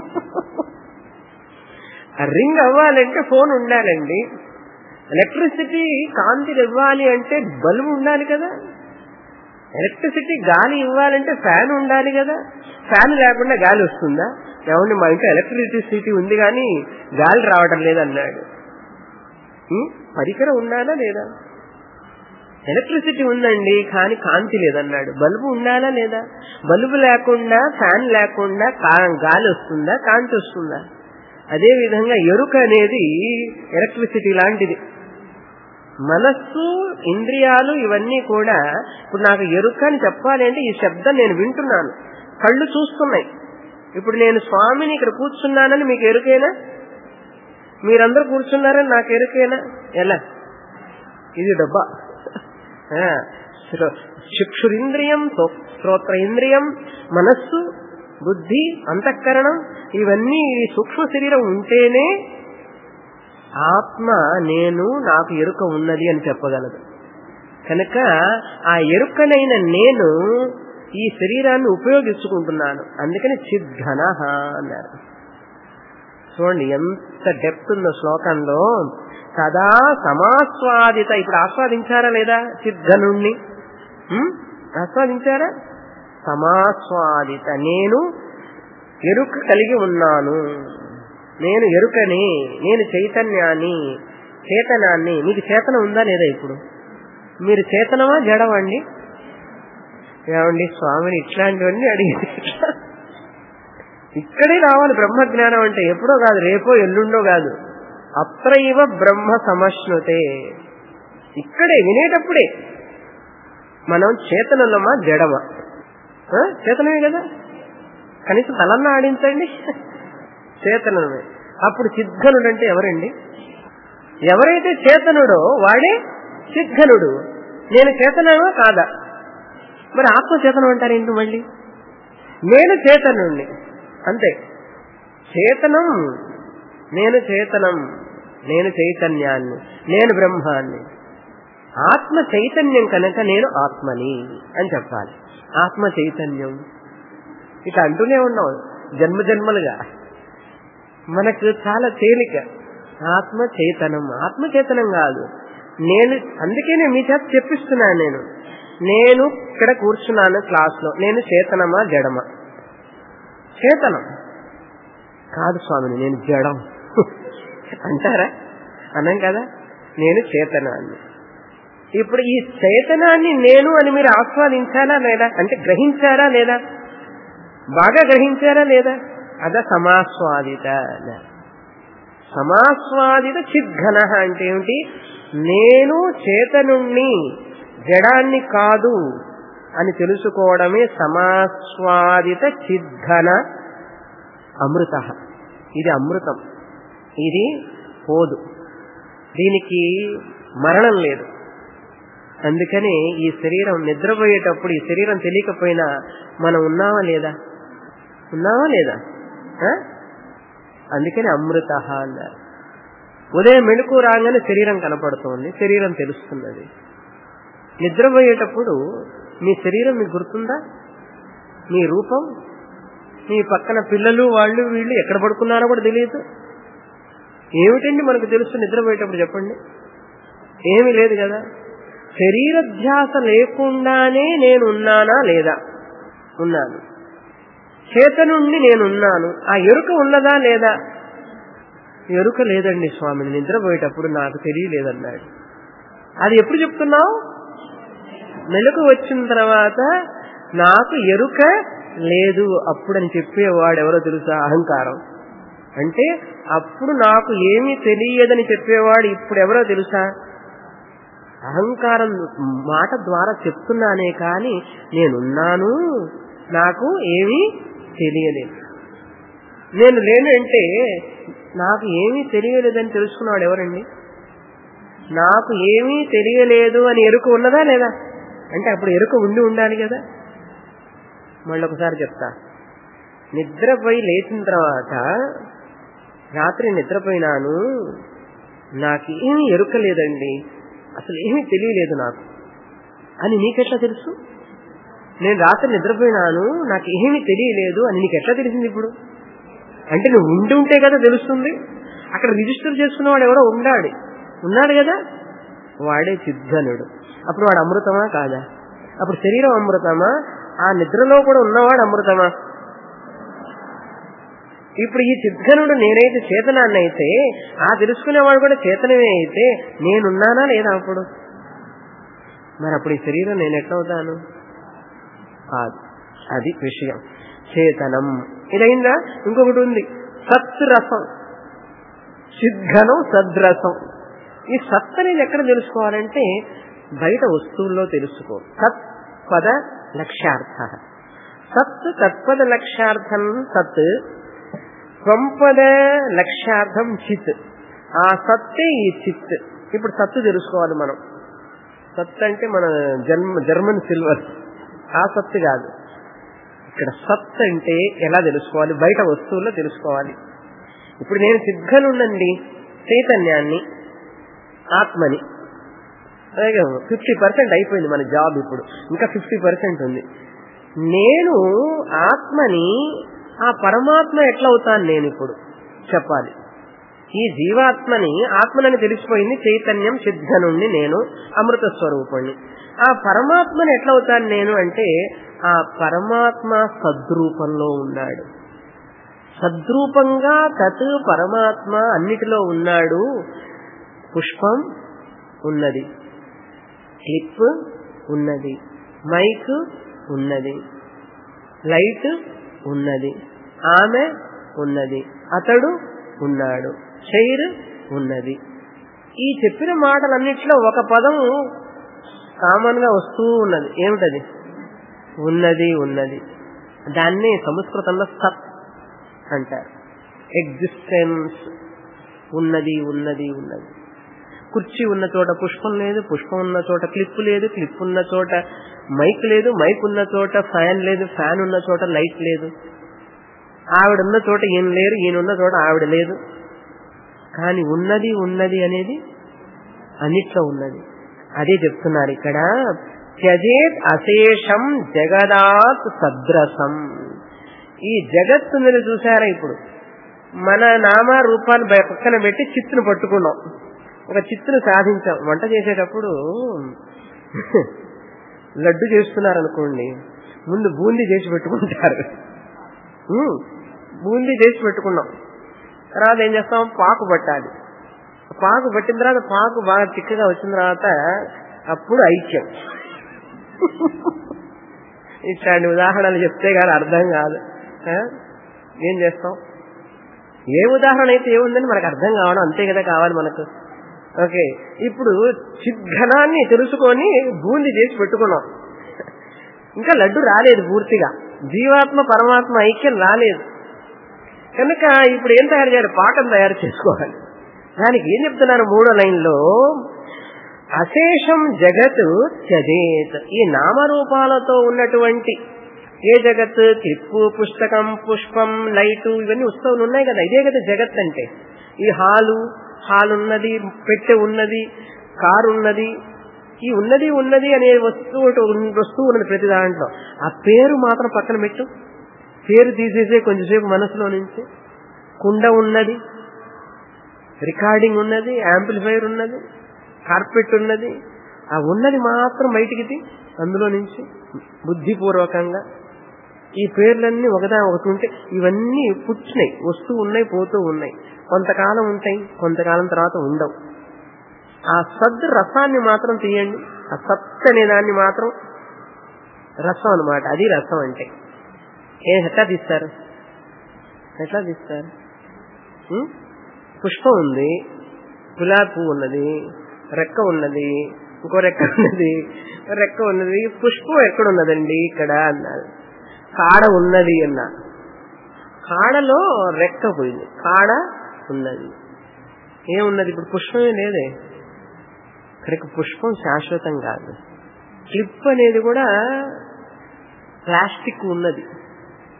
ఆ రింగ్ అవ్వాలంటే ఫోన్ ఉండాలండి ఎలక్ట్రిసిటీ కాంతి ఇవ్వాలి అంటే బల్బు ఉండాలి కదా ఎలక్ట్రిసిటీ గాలి ఇవ్వాలంటే ఫ్యాన్ ఉండాలి కదా ఫ్యాన్ లేకుండా గాలి వస్తుందా ఏమండి మా ఇంట్లో ఎలక్ట్రిసిటీ ఉంది కానీ గాలి రావటం లేదన్నాడు ఉం? పరికరం ఉండాలా లేదా ఎలక్ట్రిసిటీ ఉందండి కానీ కాంతి లేదన్నాడు బల్బు ఉండాలా లేదా బల్బు లేకుండా ఫ్యాన్ లేకుండా కా- గాలి వస్తుందా కాంతి వస్తుందా అదే విధంగా ఎరుక అనేది ఎలక్ట్రిసిటీ లాంటిది మనస్సు ఇంద్రియాలు ఇవన్నీ కూడా ఇప్పుడు నాకు ఎరుక అని చెప్పాలి అంటే ఈ శబ్దం నేను వింటున్నాను కళ్ళు చూస్తున్నాయి ఇప్పుడు నేను స్వామిని ఇక్కడ కూర్చున్నానని మీకు ఎరుకేనా మీరందరూ కూర్చున్నారని నాకు ఎరుకేనా ఎలా ఇది డబ్బా ఆ, శ్రో- చక్షురింద్రియం తో- శ్రోత్ర ఇంద్రియం మనస్సు బుద్ధి అంతఃకరణం ఇవన్నీ ఈ సూక్ష్మ శరీరం ఉంటేనే ఆత్మ నేను నాకు ఎరుక ఉన్నది అని చెప్పగలదు కనుక ఆ ఎరుకనైన నేను ఈ శరీరాన్ని ఉపయోగించుకుంటున్నాను అందుకని చిద్ఘన అన్నారు చూడండి ఎంత డెప్త్ ఉందో శ్లోకంలో సదా సమాస్వాదిత ఇప్పుడు ఆస్వాదించారా లేదా చిద్ఘనుణ్ణి ఉం? ఆస్వాదించారా సమాస్వాదిత నేను ఎరుక కలిగి ఉన్నాను నేను ఎరుకని నేను చైతన్యాన్ని చేతనాన్ని మీకు చేతనం ఉందా లేదా ఇప్పుడు మీరు చేతనమా జడమండి ఏమండి స్వామిని ఇట్లాంటివన్నీ అడిగితే ఎట్లా? ఇక్కడే రావాలి బ్రహ్మజ్ఞానం అంటే ఎప్పుడో కాదు రేపో ఎల్లుండో కాదు అత్రైవ బ్రహ్మ సమశ్నుతే ఇక్కడే వినేటప్పుడే మనం చేతనలమా జడమా ఆ? చేతనమే కదా కనీసం తలన్నా ఆడించండి చేతనమే అప్పుడు చిద్ఘనుడు అంటే ఎవరండి ఎవరైతే చేతనుడో వాడే చిద్ఘనుడు నేను చేతనమా కాదా మరి ఆత్మ చేతనం అంటారేంటి మళ్ళీ నేను చేతనుణ్ణి అంతే చేతనం నేను చేతనం నేను చైతన్యాన్ని నేను బ్రహ్మాన్ని ఆత్మ చైతన్యం కనుక నేను ఆత్మని అని చెప్పాలి ఆత్మ చైతన్యం ఇక అంటూనే ఉన్నాం జన్మ జన్మలుగా మనకు చాలా తేలిక ఆత్మ చైతనం ఆత్మ చైతనం కాదు నేను అందుకే నేను మీ చేత చెప్పిస్తున్నాను నేను నేను ఇక్కడ కూర్చున్నాను క్లాస్ లో నేను చేతనమా జడమా చేతనం కాదు స్వామిని నేను జడం అంటారా అనం కదా నేను చేతనాన్ని ఇప్పుడు ఈ చేతనాన్ని నేను అని మీరు ఆస్వాదించారా లేదా అంటే గ్రహించారా లేదా బాగా గ్రహించారా లేదా అద సమాస్వాదిత సమాస్వాదిత చిద్ఘన అంటే ఏమిటి నేను చేతనుణ్ణి జడాన్ని కాదు అని తెలుసుకోవడమే సమాస్వాదిత చిద్ఘన అమృత ఇది అమృతం ఇది పోదు దీనికి మరణం లేదు అందుకని ఈ శరీరం నిద్రపోయేటప్పుడు ఈ శరీరం తెలియకపోయినా మనం ఉన్నావా లేదా ఉన్నావా లేదా ఆ? అందుకని అమృత అన్నారు ఉదయం మెళుకు రాగానే శరీరం కనపడుతోంది శరీరం తెలుస్తున్నది నిద్రపోయేటప్పుడు మీ శరీరం మీకు గుర్తుందా మీ రూపం మీ పక్కన పిల్లలు వాళ్ళు వీళ్ళు ఎక్కడ పడుకున్నారో కూడా తెలియదు ఏమిటండి మనకు తెలుసు నిద్రపోయేటప్పుడు చెప్పండి ఏమీ లేదు కదా శరీర ధ్యాస లేకుండానే నేను ఉన్నానా లేదా ఉన్నాను చేతనుండి నేనున్నాను ఆ ఎరుక ఉన్నదా లేదా ఎరుక లేదండి స్వామిని నిద్రపోయేటప్పుడు నాకు తెలియలేదన్నాడు అది ఎప్పుడు చెప్తున్నావు మెలకు వచ్చిన తర్వాత నాకు ఎరుక లేదు అప్పుడని చెప్పేవాడు ఎవరో తెలుసా అహంకారం అంటే అప్పుడు నాకు ఏమీ తెలియదని చెప్పేవాడు ఇప్పుడు ఎవరో తెలుసా అహంకారం మాట ద్వారా చెప్తున్నానే కానీ నేనున్నాను నాకు ఏమీ తెలియలేదు నేను లేను అంటే నాకు ఏమీ తెలియలేదని తెలుసుకున్నాడు ఎవరండి నాకు ఏమీ తెలియలేదు అని ఎరుక ఉన్నదా లేదా అంటే అప్పుడు ఎరుక ఉండి ఉండాలి కదా మళ్ళీ ఒకసారి చెప్తా నిద్రపోయి లేచిన తర్వాత రాత్రి నిద్రపోయినాను నాకు ఏమీ ఎరుక లేదండి అసలు ఏమీ తెలియలేదు నాకు అని నీకెట్లా తెలుసు నేను రాత్రి నిద్రపోయినాను నాకు ఏమీ తెలియలేదు అని నీకు ఎట్లా తెలిసింది ఇప్పుడు అంటే నువ్వు ఉండి ఉంటే కదా తెలుస్తుంది అక్కడ రిజిస్టర్ చేసుకున్నవాడు ఎవరో ఉండాడు ఉన్నాడు కదా వాడే చిద్ఘనుడు అప్పుడు వాడు అమృతమా కాదా అప్పుడు శరీరం అమృతమా ఆ నిద్రలో కూడా ఉన్నవాడు అమృతమా ఇప్పుడు ఈ చిద్ఘనుడు నేనైతే చేతనాన్ని అయితే ఆ తెలుసుకునేవాడు కూడా చేతనమే అయితే నేనున్నానా లేదా అప్పుడు మరి అప్పుడు ఈ శరీరం నేను ఎట్లవుతాను కాదు అది విషయం చేతనం ఇదైందా ఇంకొకటి ఉంది సత్ రసం సిద్ధనం సద్రసం ఈ సత్ అనేది ఎక్కడ తెలుసుకోవాలంటే బయట వస్తువుల్లో తెలుసుకో సత్ పద లక్ష్యార్థ సత్ తత్పద లక్ష్యార్థం సత్ స్వంపద లక్ష్యార్థం చిత్ ఆ సత్తే ఈ చిత్ ఇప్పుడు సత్తు తెలుసుకోవాలి మనం సత్ అంటే మన జన్మ జర్మన్ సిల్వర్ ఆ సత్తు కాదు ఇక్కడ సత్ అంటే ఎలా తెలుసుకోవాలి బయట వస్తువుల్లో తెలుసుకోవాలి ఇప్పుడు నేను సిద్ధనుండండి చైతన్యాన్ని ఆత్మని అలాగే ఫిఫ్టీ పర్సెంట్ అయిపోయింది మన జాబ్ ఇప్పుడు ఇంకా ఫిఫ్టీ పర్సెంట్ ఉంది నేను ఆత్మని ఆ పరమాత్మ ఎట్లా అవుతాను నేను ఇప్పుడు చెప్పాలి ఈ జీవాత్మని ఆత్మనని తెలిసిపోయింది చైతన్యం సిద్ధ నుండి నేను అమృత స్వరూపుణ్ణి ఆ పరమాత్మని ఎట్లా అవుతాను నేను అంటే ఆ పరమాత్మ సద్రూపంలో ఉన్నాడు సద్రూపంగా తత్ పరమాత్మ అన్నిటిలో ఉన్నాడు పుష్పం ఉన్నది క్లిప్ ఉన్నది మైక్ ఉన్నది లైట్ ఉన్నది ఆమె ఉన్నది అతడు ఉన్నాడు చైర్ ఉన్నది ఈ చెప్పిన మాటలన్నిట్లో ఒక పదం కామన్ గా వస్తూ ఉన్నది ఏమిటది ఉన్నది ఉన్నది దాన్ని సంస్కృతంలో సత్ అంటారు ఎగ్జిస్టెన్స్ ఉన్నది ఉన్నది ఉన్నది కుర్చీ ఉన్న చోట పుష్పం లేదు పుష్పం ఉన్న చోట క్లిప్ లేదు క్లిప్ ఉన్న చోట మైక్ లేదు మైక్ ఉన్న చోట ఫ్యాన్ లేదు ఫ్యాన్ ఉన్న చోట లైట్ లేదు ఆవిడ ఉన్న చోట ఈయన లేరు ఈయన ఉన్న చోట ఆవిడ లేదు కానీ ఉన్నది ఉన్నది అనేది అన్నిట్లో ఉన్నది అదే చెప్తున్నారు ఇక్కడ త్యజేత్ అశేషం జగదాత్ సద్రసం ఈ జగత్తు మీరు చూసారా ఇప్పుడు మన నామ రూపాన్ని పక్కన పెట్టి చిత్తును పట్టుకున్నాం ఒక చిత్తును సాధించాం వంట చేసేటప్పుడు లడ్డు చేస్తున్నారు అనుకోండి ముందు బూందీ చేసి పెట్టుకుంటారు బూందీ చేసి పెట్టుకున్నాం తర్వాత ఏం చేస్తాం పాకు పట్టాలి పాకు పట్టిన తర్వాత పాకు బాగా చిక్కగా వచ్చిన తర్వాత అప్పుడు ఐక్యం ఇట్లాంటి ఉదాహరణలు చెప్తే కానీ అర్థం కాదు ఏం చేస్తాం ఏ ఉదాహరణ అయితే ఏముందని మనకు అర్థం కావడం అంతే కదా కావాలి మనకు ఓకే ఇప్పుడు చిద్ఘనాన్ని తెలుసుకొని బూంది చేసి పెట్టుకున్నాం ఇంకా లడ్డు రాలేదు పూర్తిగా జీవాత్మ పరమాత్మ ఐక్యం రాలేదు కనుక ఇప్పుడు ఏం తయారు చేయాలి పాకం తయారు చేసుకోవాలి దానికి ఏం చెప్తున్నారు మూడో లైన్లో అశేషం జగత్ త్యజేత్ ఈ నామరూపాలతో ఉన్నటువంటి ఏ జగత్ క్లిప్పు పుస్తకం పుష్పం లైటు ఇవన్నీ వస్తువులు ఉన్నాయి కదా ఇదే కదా జగత్ అంటే ఈ హాలు హాల్ ఉన్నది పెట్టె ఉన్నది కారు ఉన్నది ఈ ఉన్నది ఉన్నది అనే వస్తువు వస్తువు ఉన్నది ప్రతి దాంట్లో ఆ పేరు మాత్రం పక్కన పెట్టు పేరు తీసేసే కొంచెంసేపు మనసులో నుంచి కుండ ఉన్నది రికార్డింగ్ ఉన్నది యాంప్లిఫైర్ ఉన్నది కార్పెట్ ఉన్నది ఆ ఉన్నది మాత్రం బయటికి తీ అందులో నుంచి బుద్ధిపూర్వకంగా ఈ పేర్లన్నీ ఒకదా ఒకటి ఉంటే ఇవన్నీ పుచ్చినాయి వస్తూ ఉన్నాయి పోతూ ఉన్నాయి కొంతకాలం ఉంటాయి కొంతకాలం తర్వాత ఉండవు ఆ సద్ రసాన్ని మాత్రం తీయండి ఆ సత్ అనే దాన్ని మాత్రం రసం అనమాట అది రసం అంటే ఏ ఎట్లా తీస్తారు ఎట్లా తీస్తారు పుష్పం ఉంది గులాబీ పువ్వు ఉన్నది రెక్క ఉన్నది ఇంకో రెక్క ఉన్నది రెక్క ఉన్నది పుష్పం ఎక్కడున్నదండి ఇక్కడ అన్నారు కాడ ఉన్నది అన్నా కాడలో రెక్క పోయింది కాడ ఉన్నది ఏమున్నది ఇప్పుడు పుష్పమే లేదే ఇక్కడికి పుష్పం శాశ్వతం కాదు క్లిప్ అనేది కూడా ప్లాస్టిక్ ఉన్నది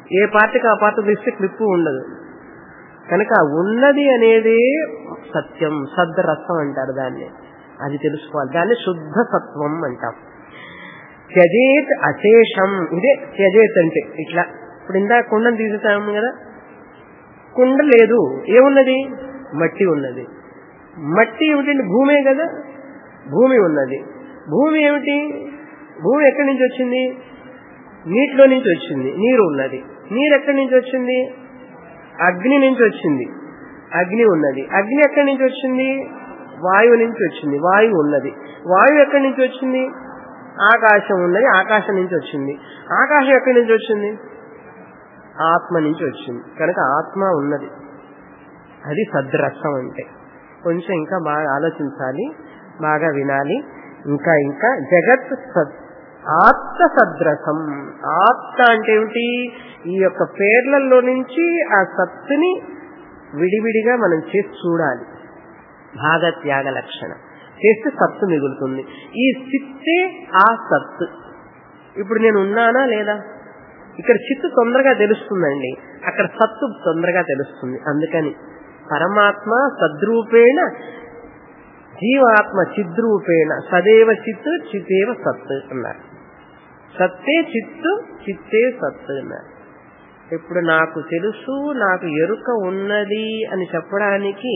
ఏ పార్టీకి ఆ పార్టీ తీస్తే క్లిప్పు ఉండదు కనుక ఉన్నది అనేది సత్యం సద్రసం అంటారు దాన్ని అది తెలుసుకోవాలి దాన్ని శుద్ధ సత్వం అంటాం త్యజేత్ అశేషం ఇదే త్యజేత్ అంటే ఇట్లా ఇప్పుడు ఇందాక కుండను తీసేసాము కదా కుండ లేదు ఏమున్నది మట్టి ఉన్నది మట్టి ఏమిటండి భూమే కదా భూమి ఉన్నది భూమి ఏమిటి భూమి ఎక్కడి నుంచి వచ్చింది నీటిలో నుంచి వచ్చింది నీరు ఉన్నది నీరు ఎక్కడి నుంచి వచ్చింది అగ్ని నుంచి వచ్చింది అగ్ని ఉన్నది అగ్ని ఎక్కడి నుంచి వచ్చింది వాయువు నుంచి వచ్చింది వాయువు ఉన్నది వాయువు ఎక్కడి నుంచి వచ్చింది ఆకాశం ఉన్నది ఆకాశం నుంచి వచ్చింది ఆకాశం ఎక్కడి నుంచి వచ్చింది ఆత్మ నుంచి వచ్చింది కనుక ఆత్మ ఉన్నది అది సద్రసం అంటే కొంచెం ఇంకా బాగా ఆలోచించాలి బాగా వినాలి ఇంకా ఇంకా జగత్ సద్ ఆత్మ సద్రసం ఆత్మ అంటే ఏమిటి ఈ యొక్క పేర్లలో నుంచి ఆ సత్తుని విడివిడిగా మనం చేసి చూడాలి భాగత్యాగ లక్షణ చేస్తే సత్తు మిగులుతుంది ఈ చిత్తే ఆ సత్తు ఇప్పుడు నేను ఉన్నానా లేదా ఇక్కడ చిత్తు తొందరగా తెలుస్తుందండి అక్కడ సత్తు తొందరగా తెలుస్తుంది అందుకని పరమాత్మ సద్రూపేణ జీవాత్మ చిద్రూపేణ సదేవ చిత్తు చితేవ సత్ అన్నారు సత్తే చిత్తు చిత్తే సత్ అన్నారు ఇప్పుడు నాకు తెలుసు నాకు ఎరుక ఉన్నది అని చెప్పడానికి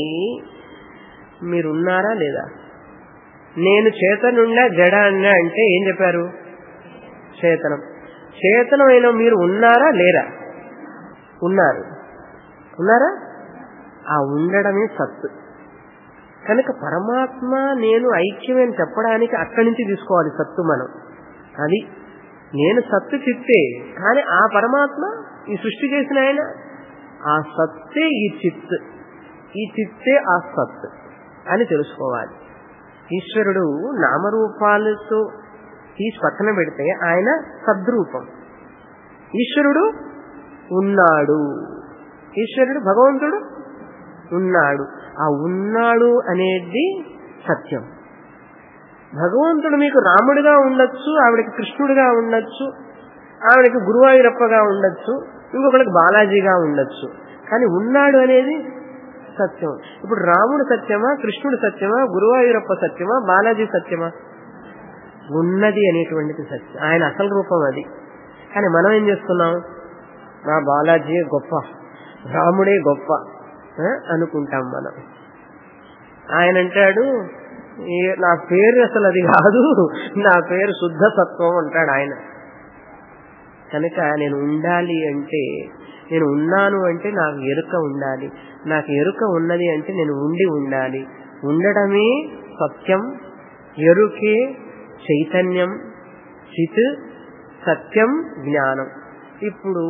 మీరున్నారా లేదా నేను చేతనుండా జడ అన్నా అంటే ఏం చెప్పారు చేతనం చేతనమైన మీరు ఉన్నారా లేరా ఉన్నారు ఉన్నారా ఆ ఉండడమే సత్తు కనుక పరమాత్మ నేను ఐక్యమని చెప్పడానికి అక్కడి నుంచి తీసుకోవాలి సత్తు మనం అది నేను సత్తు చిత్తే కానీ ఆ పరమాత్మ ఈ సృష్టి చేసిన ఆయన ఆ సత్తే ఈ చిత్ ఈ చిత్తే ఆ సత్ అని తెలుసుకోవాలి ఈశ్వరుడు నామరూపాలతో తీసి పక్కన పెడితే ఆయన సద్రూపం ఈశ్వరుడు ఉన్నాడు ఈశ్వరుడు భగవంతుడు ఉన్నాడు ఆ ఉన్నాడు అనేది సత్యం భగవంతుడు మీకు రాముడిగా ఉండొచ్చు ఆవిడకి కృష్ణుడిగా ఉండొచ్చు ఆవిడకి గురువాయూరప్పగా ఉండొచ్చు ఇంకొకరికి బాలాజీగా ఉండొచ్చు కానీ ఉన్నాడు అనేది సత్యం ఇప్పుడు రాముడు సత్యమా కృష్ణుడు సత్యమా గురువాయూరప్ప సత్యమా బాలాజీ సత్యమా ఉన్నది అనేటువంటిది సత్యం ఆయన అసలు రూపం అది కానీ మనం ఏం చేస్తున్నాం మా బాలాజీ గొప్ప రాముడే గొప్ప అనుకుంటాం మనం ఆయన అంటాడు నా పేరు అసలు అది కాదు నా పేరు శుద్ధ సత్వం అంటాడు ఆయన కనుక నేను ఉండాలి అంటే నేను ఉన్నాను అంటే నాకు ఎరుక ఉండాలి నాకు ఎరుక ఉన్నది అంటే నేను ఉండి ఉండాలి ఉండడమే సత్యం ఎరుకే చైతన్యం చిత్ సత్యం జ్ఞానం ఇప్పుడు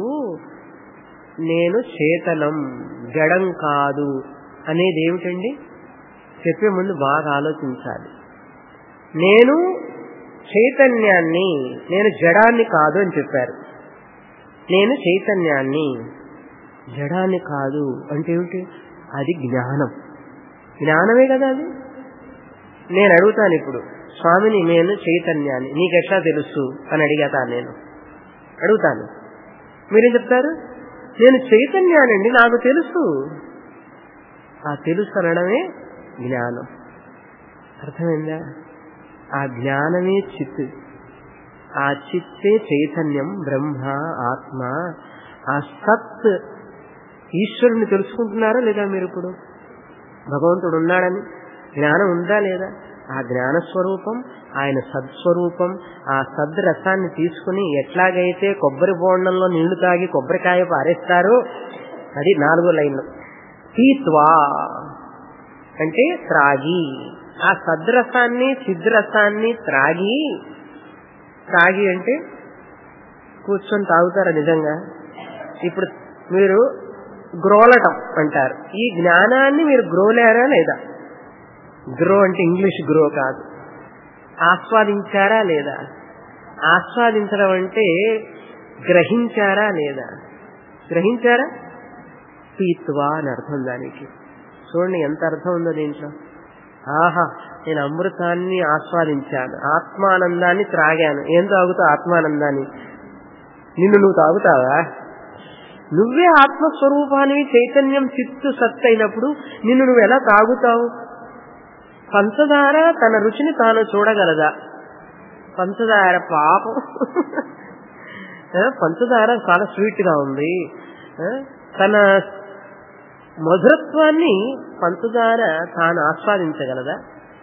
నేను చేతనం జడం కాదు అనేది ఏమిటండి చెప్పే ముందు బాగా ఆలోచించాలి నేను చైతన్యాన్ని నేను జడాన్ని కాదు అని చెప్పారు నేను చైతన్యాన్ని జడాన్ని కాదు అంటే ఏమిటి అది జ్ఞానం జ్ఞానమే కదా అది నేను అడుగుతాను ఇప్పుడు స్వామిని నేను చైతన్యాన్ని నీకెట్లా తెలుసు అని అడిగతా నేను అడుగుతాను మీరేం చెప్తారు నేను చైతన్యానండి నాకు తెలుసు ఆ తెలుసు అనడమే జ్ఞానం అర్థమైందా ఆ జ్ఞానమే చిత్ ఆ చిత్తే చైతన్యం బ్రహ్మ ఆత్మ ఆ సత్ ఈశ్వరుని తెలుసుకుంటున్నారా లేదా మీరు ఇప్పుడు భగవంతుడు ఉన్నాడని జ్ఞానం ఉందా లేదా ఆ జ్ఞాన స్వరూపం ఆయన సద్స్వరూపం ఆ సద్రసాన్ని తీసుకుని ఎట్లాగైతే కొబ్బరి బోండంలో నీళ్లు తాగి కొబ్బరికాయ పారేస్తారో అది నాలుగో లైన్లో పీత్వా అంటే త్రాగి ఆ సద్రసాన్ని సిద్రసాన్ని త్రాగి త్రాగి అంటే కూర్చొని తాగుతారా నిజంగా ఇప్పుడు మీరు గ్రోలటం అంటారు ఈ జ్ఞానాన్ని మీరు గ్రోలేరా లేదా గ్రో అంటే ఇంగ్లీష్ గ్రో కాదు ఆస్వాదించారా లేదా ఆస్వాదించడం అంటే గ్రహించారా లేదా గ్రహించారా పీత్వా అని అర్థం దానికి చూడండి ఎంత అర్థం ఉందో దీంట్లో ఆహా నేను అమృతాన్ని ఆస్వాదించాను ఆత్మానందాన్ని త్రాగాను ఏం తాగుతావు ఆత్మానందాన్ని నిన్ను నువ్వు తాగుతావా నువ్వే ఆత్మస్వరూపానివి చైతన్యం చిత్తు సత్ అయినప్పుడు నిన్ను నువ్వు ఎలా తాగుతావు పంచదార తన రుచిని తాను చూడగలదా పంచదార పాపం ఆ, పంచదార చాలా స్వీట్ గా ఉంది ఆ, తన మధురత్వాన్ని పంచదార తాను ఆస్వాదించగలదా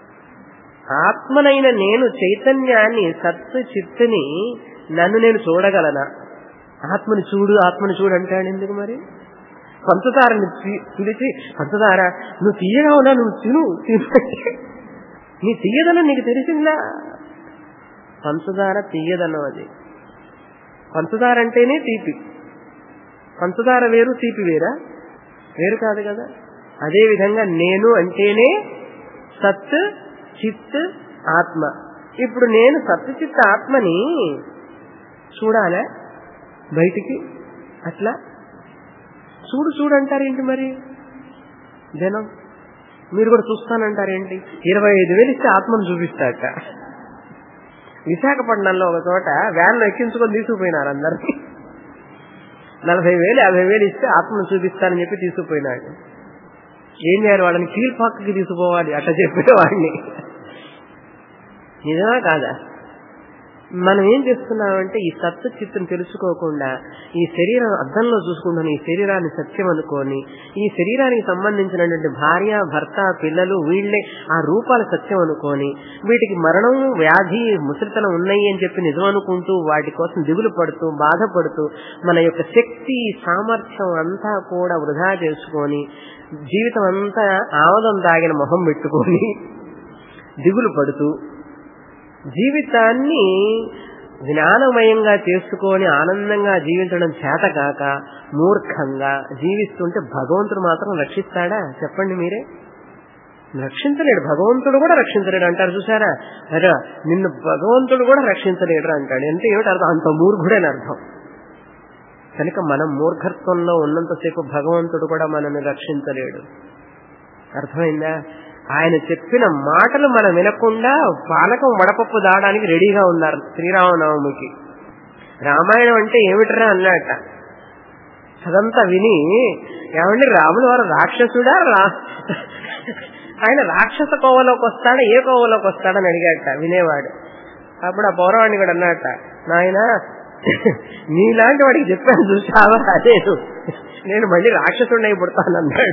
ఆత్మనైన నేను చైతన్యాన్ని సత్తు చిత్తుని నన్ను నేను చూడగలనా ఆత్మని చూడు ఆత్మని చూడు అంటాడు ఎందుకు మరి పంచదారని పి- పిలిచి పంచదార నువ్వు తీయగా ఉన్నా నువ్వు తిను తిను అంటే, నీ తీయదనం నీకు తెలిసిందా పంచదార తీయదనం అది పంచదార అంటేనే తీపి పంచదార వేరు తీపి వేరా వేరు కాదు కదా అదే విధంగా నేను అంటేనే సత్ చిత్ ఆత్మ ఇప్పుడు నేను సత్ చిత్ ఆత్మని చూడాలా బయటికి అట్లా చూడు చూడు అంటారేంటి మరి జనం మీరు కూడా చూస్తానంటారేంటి ఇరవై ఐదు వేలు ఇస్తే ఆత్మను చూపిస్తాట విశాఖపట్నంలో ఒక చోట వ్యాన్లో ఎక్కించుకొని తీసుకుపోయినారు అందరినీ నలభై వేలు యాభై వేలు ఇస్తే ఆత్మను చూపిస్తానని చెప్పి తీసుకుపోయినాడు ఏం చేయాలి వాళ్ళని కీల్పాక్కి తీసుకుపోవాలి అట్లా చెప్పేవాడిని నిజమా కాదా మనం ఏం చేస్తున్నామంటే ఈ సత్తు చిత్తును తెలుసుకోకుండా ఈ శరీరం అద్దంలో చూసుకుంటాను ఈ శరీరాన్ని సత్యం అనుకోని ఈ శరీరానికి సంబంధించినటువంటి భార్య భర్త పిల్లలు వీళ్ళే ఆ రూపాలు సత్యం అనుకోని వీటికి మరణం వ్యాధి ముసలితనం ఉన్నాయి అని చెప్పి నిజం అనుకుంటూ వాటి కోసం దిగులు పడుతూ బాధపడుతూ మన యొక్క శక్తి సామర్థ్యం అంతా కూడా వృధా చేసుకొని జీవితం అంతా ఆమదం తాగిన మొహం పెట్టుకొని దిగులు పడుతూ జీవితాన్ని జ్ఞానమయంగా చేసుకొని ఆనందంగా జీవించడం చేతకాక మూర్ఖంగా జీవిస్తుంటే భగవంతుడు మాత్రం రక్షిస్తాడా చెప్పండి మీరే రక్షించలేడు భగవంతుడు కూడా రక్షించలేడు అంటారు చూసారా అరే నిన్ను భగవంతుడు కూడా రక్షించలేడు అంటాడు అంటే ఏమిటి అర్థం అంత మూర్ఖుడని అర్థం కనుక మనం మూర్ఖత్వంలో ఉన్నంతసేపు భగవంతుడు కూడా మనల్ని రక్షించలేడు అర్థమైందా ఆయన చెప్పిన మాటలు మనం వినకుండా పానకం వడపప్పు దాడానికి రెడీగా ఉన్నారు శ్రీరామనవమికి రామాయణం అంటే ఏమిట్రా అన్నట అదంతా విని ఏమండి రాముడు వారు రాక్షసుడా రా ఆయన రాక్షస కోవలోకి వస్తాడా ఏ కోవలోకి వస్తాడని అడిగాట వినేవాడు అప్పుడు ఆ పౌరవాణి కూడా అన్నట నాయన నీలాంటి వాడికి చెప్పాను చూసావా అదే నేను మళ్ళీ రాక్షసుడిని పుడతానన్నాడు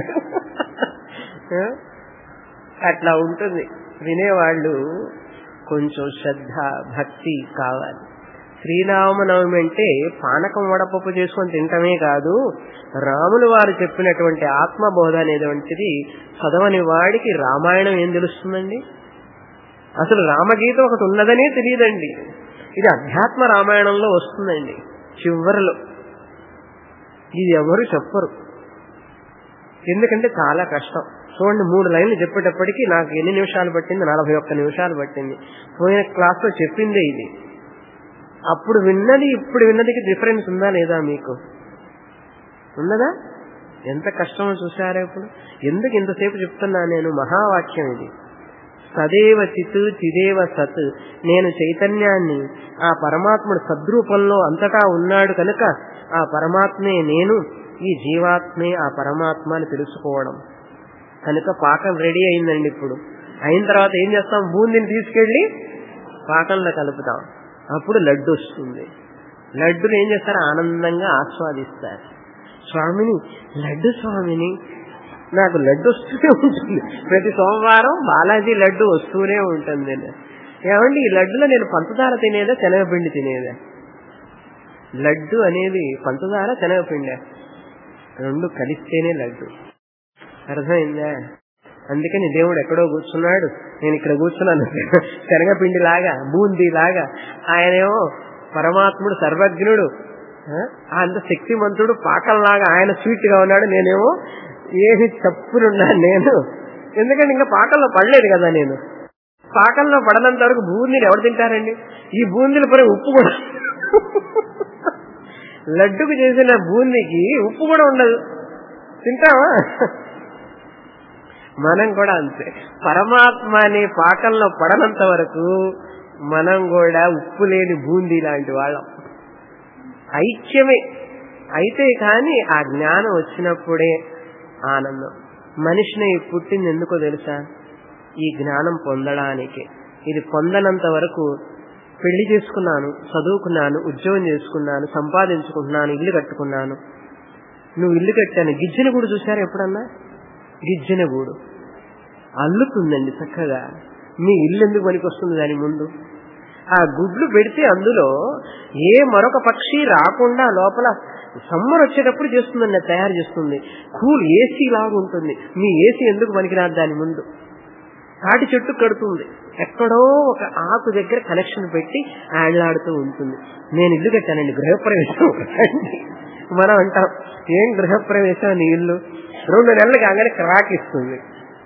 అట్లా ఉంటుంది వినేవాళ్ళు కొంచెం శ్రద్ధ భక్తి కావాలి శ్రీరామనవమి అంటే పానకం వడపప్పు చేసుకొని తింటమే కాదు రాములు వారు చెప్పినటువంటి ఆత్మబోధ అనేటువంటిది చదవని వాడికి రామాయణం ఏం తెలుస్తుందండి అసలు రామగీత ఒకటి ఉన్నదనే తెలియదండి ఇది అధ్యాత్మ రామాయణంలో వస్తుందండి చివరిలో ఇది ఎవరు చెప్పరు ఎందుకంటే చాలా కష్టం చూడండి మూడు లైన్లు చెప్పేటప్పటికి నాకు ఎన్ని నిమిషాలు పట్టింది నలభై ఒక్క నిమిషాలు పట్టింది పోయిన క్లాస్ లో చెప్పిందే ఇది అప్పుడు విన్నది ఇప్పుడు విన్నదికి డిఫరెన్స్ ఉందా లేదా మీకు ఉన్నదా ఎంత కష్టమో చూసారా ఇప్పుడు ఎందుకు ఇంతసేపు చెప్తున్నా నేను మహావాక్యం ఇది సదేవ చిత్ చిదేవ సత్ నేను చైతన్యాన్ని ఆ పరమాత్ముడు సద్రూపంలో అంతటా ఉన్నాడు కనుక ఆ పరమాత్మే నేను ఈ జీవాత్మే ఆ పరమాత్మ అని తెలుసుకోవడం కనుక పాకం రెడీ అయిందండి ఇప్పుడు అయిన తర్వాత ఏం చేస్తాం బూందిని తీసుకెళ్లి పాకంలో కలుపుతాం అప్పుడు లడ్డు వస్తుంది లడ్డుని ఏం చేస్తారు ఆనందంగా ఆస్వాదిస్తారు స్వామిని లడ్డు స్వామిని నాకు లడ్డు వస్తూనే ఉంటుంది ప్రతి సోమవారం బాలాజీ లడ్డు వస్తూనే ఉంటుంది ఏమండి ఈ లడ్డులో నేను పంచదార తినేదా శనగపిండి తినేదా లడ్డు అనేది పంచదార శనగపిండి రెండు కలిస్తేనే లడ్డు అర్థమైందా అందుకని దేవుడు ఎక్కడో కూర్చున్నాడు నేను ఇక్కడ కూర్చున్నాను శనగపిండి లాగా బూందీ లాగా ఆయనేమో పరమాత్ముడు సర్వజ్ఞుడు ఆ, అంత శక్తిమంతుడు పాకంలాగా ఆయన స్వీట్ గా ఉన్నాడు నేనేమో ఏమి తప్పునున్నాను నేను ఎందుకంటే ఇంకా పాకంలో పడలేదు కదా నేను పాకంలో పడనంత వరకు బూందీని ఎవరు తింటారండి ఈ బూందీల పరి ఉప్పు కూడా లడ్డుకు చేసిన బూందీకి ఉప్పు కూడా ఉండదు తింటావా మనం కూడా అంతే పరమాత్మ అనే పాకంలో పడనంత వరకు మనం కూడా ఉప్పు లేని బూందీ లాంటి వాళ్ళం ఐక్యమే అయితే కానీ ఆ జ్ఞానం వచ్చినప్పుడే ఆనందం మనిషిని పుట్టింది ఎందుకో తెలుసా ఈ జ్ఞానం పొందడానికి ఇది పొందనంత వరకు పెళ్లి చేసుకున్నాను చదువుకున్నాను ఉద్యోగం చేసుకున్నాను సంపాదించుకుంటున్నాను ఇల్లు కట్టుకున్నాను నువ్వు ఇల్లు కట్టాను గిజ్జిన గూడు చూశారు ఎప్పుడన్నా గిజ్జిన గూడు అల్లుతుందండి చక్కగా మీ ఇల్లు ఎందుకు పనికొస్తుంది దాని ముందు ఆ గుడ్లు పెడితే అందులో ఏ మరొక పక్షి రాకుండా లోపల సమ్మర్ వచ్చేటప్పుడు చేస్తుందండి అది తయారు చేస్తుంది కూల్ ఏసీ లాగా ఉంటుంది మీ ఏసీ ఎందుకు పనికిరాదు దాని ముందు తాటి చెట్టు కడుతుంది ఎక్కడో ఒక ఆకు దగ్గర కనెక్షన్ పెట్టి ఆడలాడుతూ ఉంటుంది నేను ఇల్లు కట్టానండి గృహప్రవేశం మనం అంటాం ఏం గృహప్రవేశం నీ ఇల్లు రెండు నెలలు కాగానే క్రాక్ ఇస్తుంది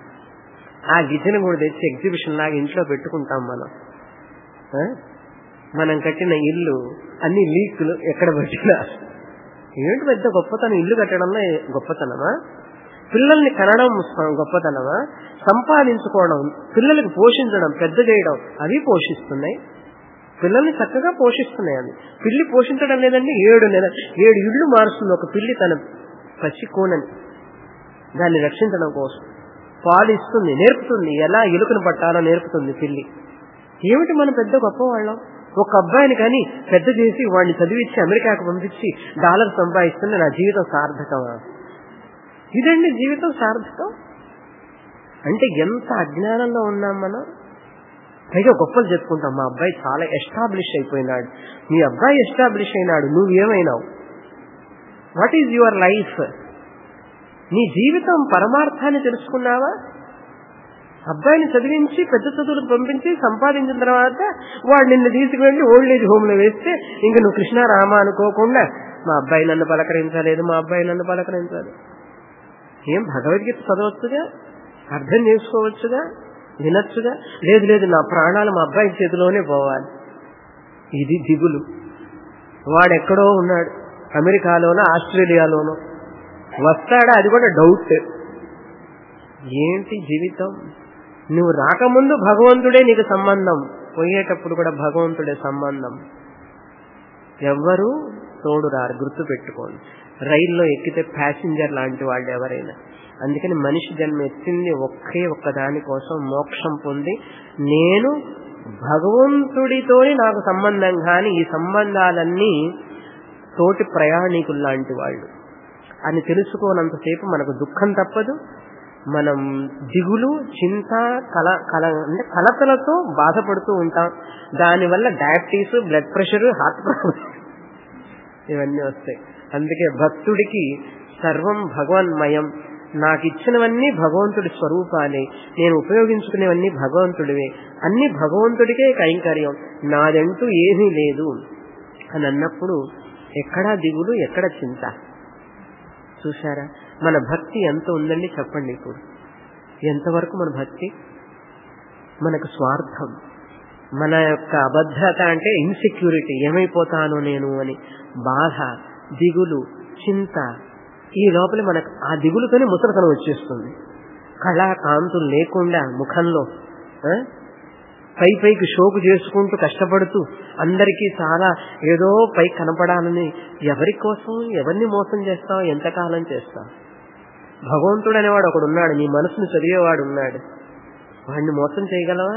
ఆ గిజ్జను కూడా తెచ్చి ఎగ్జిబిషన్ లాగా ఇంట్లో పెట్టుకుంటాం మనం ఆ? మనం కట్టిన ఇల్లు అన్ని లీకులు ఎక్కడ పెట్టినా ఏంటి పెద్ద గొప్పతనం ఇల్లు కట్టడంలో గొప్పతనమా పిల్లల్ని కనడం గొప్పతనమా సంపాదించుకోవడం పిల్లలకి పోషించడం పెద్ద చేయడం అవి పోషిస్తున్నాయి పిల్లల్ని చక్కగా పోషిస్తున్నాయి అవి పిల్లి పోషించడం లేదండి ఏడు నెల ఏడు ఇళ్ళు మారుస్తుంది ఒక పిల్లి తన పచ్చి కోనని దాన్ని రక్షించడం కోసం పాలు ఇస్తుంది నేర్పుతుంది ఎలా ఎలుకను పట్టాలో నేర్పుతుంది పిల్లి ఏమిటి మనం పెద్ద గొప్పవాళ్ళం ఒక అబ్బాయిని కానీ పెద్ద చేసి వాడిని చదివించి అమెరికాకు పంపించి డాలర్ సంపాదిస్తున్న నా జీవితం సార్థకమా ఇదండి జీవితం సార్థకం అంటే ఎంత అజ్ఞానంలో ఉన్నాం మనం పైగా గొప్పలు చెప్పుకుంటాం మా అబ్బాయి చాలా ఎస్టాబ్లిష్ అయిపోయినాడు మీ అబ్బాయి ఎస్టాబ్లిష్ అయినాడు నువ్వేమైనావు వాట్ ఈజ్ యువర్ లైఫ్ నీ జీవితం పరమార్థాన్ని తెలుసుకున్నావా అబ్బాయిని చదివించి పెద్ద చదువులకు పంపించి సంపాదించిన తర్వాత వాడు నిన్ను తీసుకువెళ్ళి ఓల్డ్ ఏజ్ హోమ్ లో వేస్తే ఇంక నువ్వు కృష్ణారామ అనుకోకుండా మా అబ్బాయి నన్ను పలకరించలేదు మా అబ్బాయి నన్ను పలకరించాలి ఏం భగవద్గీత చదవచ్చుగా అర్థం చేసుకోవచ్చుగా వినొచ్చుగా లేదు లేదు నా ప్రాణాలు మా అబ్బాయి చేతిలోనే పోవాలి ఇది దిగులు వాడెక్కడో ఉన్నాడు అమెరికాలోనో ఆస్ట్రేలియాలోనో వస్తాడా అది కూడా డౌట్ ఏంటి జీవితం నువ్వు రాకముందు భగవంతుడే నీకు సంబంధం పోయేటప్పుడు కూడా భగవంతుడే సంబంధం ఎవ్వరూ తోడు రారు గుర్తు పెట్టుకోండి రైల్లో ఎక్కితే ప్యాసింజర్ లాంటి వాళ్ళు ఎవరైనా అందుకని మనిషి జన్మ ఎత్తింది ఒకే ఒక్క దాని కోసం మోక్షం పొంది నేను భగవంతుడితోని నాకు సంబంధం కానీ ఈ సంబంధాలన్నీ తోటి ప్రయాణికులు లాంటి వాళ్ళు అని తెలుసుకోనంతసేపు మనకు దుఃఖం తప్పదు మనం దిగులు చింత కల కల అంటే కలతలతో బాధపడుతూ ఉంటాం దానివల్ల diabetes blood pressure heart problem ఇవన్నీ వస్తాయి అందుకే భక్తుడికి సర్వం భగవన్మయం నాకు ఇచ్చినవన్నీ భగవంతుడి స్వరూపాలే నేను ఉపయోగించుకునేవన్నీ భగవంతుడివే అన్ని భగవంతుడికే కైంకర్యం నాదంటూ ఏమీ లేదు అని అన్నప్పుడు ఎక్కడా దిగులు ఎక్కడ చింత చూశారా మన భక్తి ఎంత ఉందండి చెప్పండి ఇప్పుడు ఎంతవరకు మన భక్తి మనకు స్వార్థం మన యొక్క అబద్ధత అంటే ఇన్సెక్యూరిటీ ఏమైపోతాను నేను అని బాధ దిగులు చింత ఈ లోపల మనకు ఆ దిగులుతోనే ముసలతనం వచ్చేస్తుంది కళా కాంతులు లేకుండా ముఖంలో ఆ? పై పైకి షోకు చేసుకుంటూ కష్టపడుతూ అందరికీ చాలా ఏదో పై కనపడాలని ఎవరి కోసం ఎవరిని మోసం చేస్తావు ఎంతకాలం చేస్తావు భగవంతుడు అనేవాడు ఒకడు ఉన్నాడు నీ మనసును చదివేవాడు ఉన్నాడు వాడిని మోసం చేయగలవా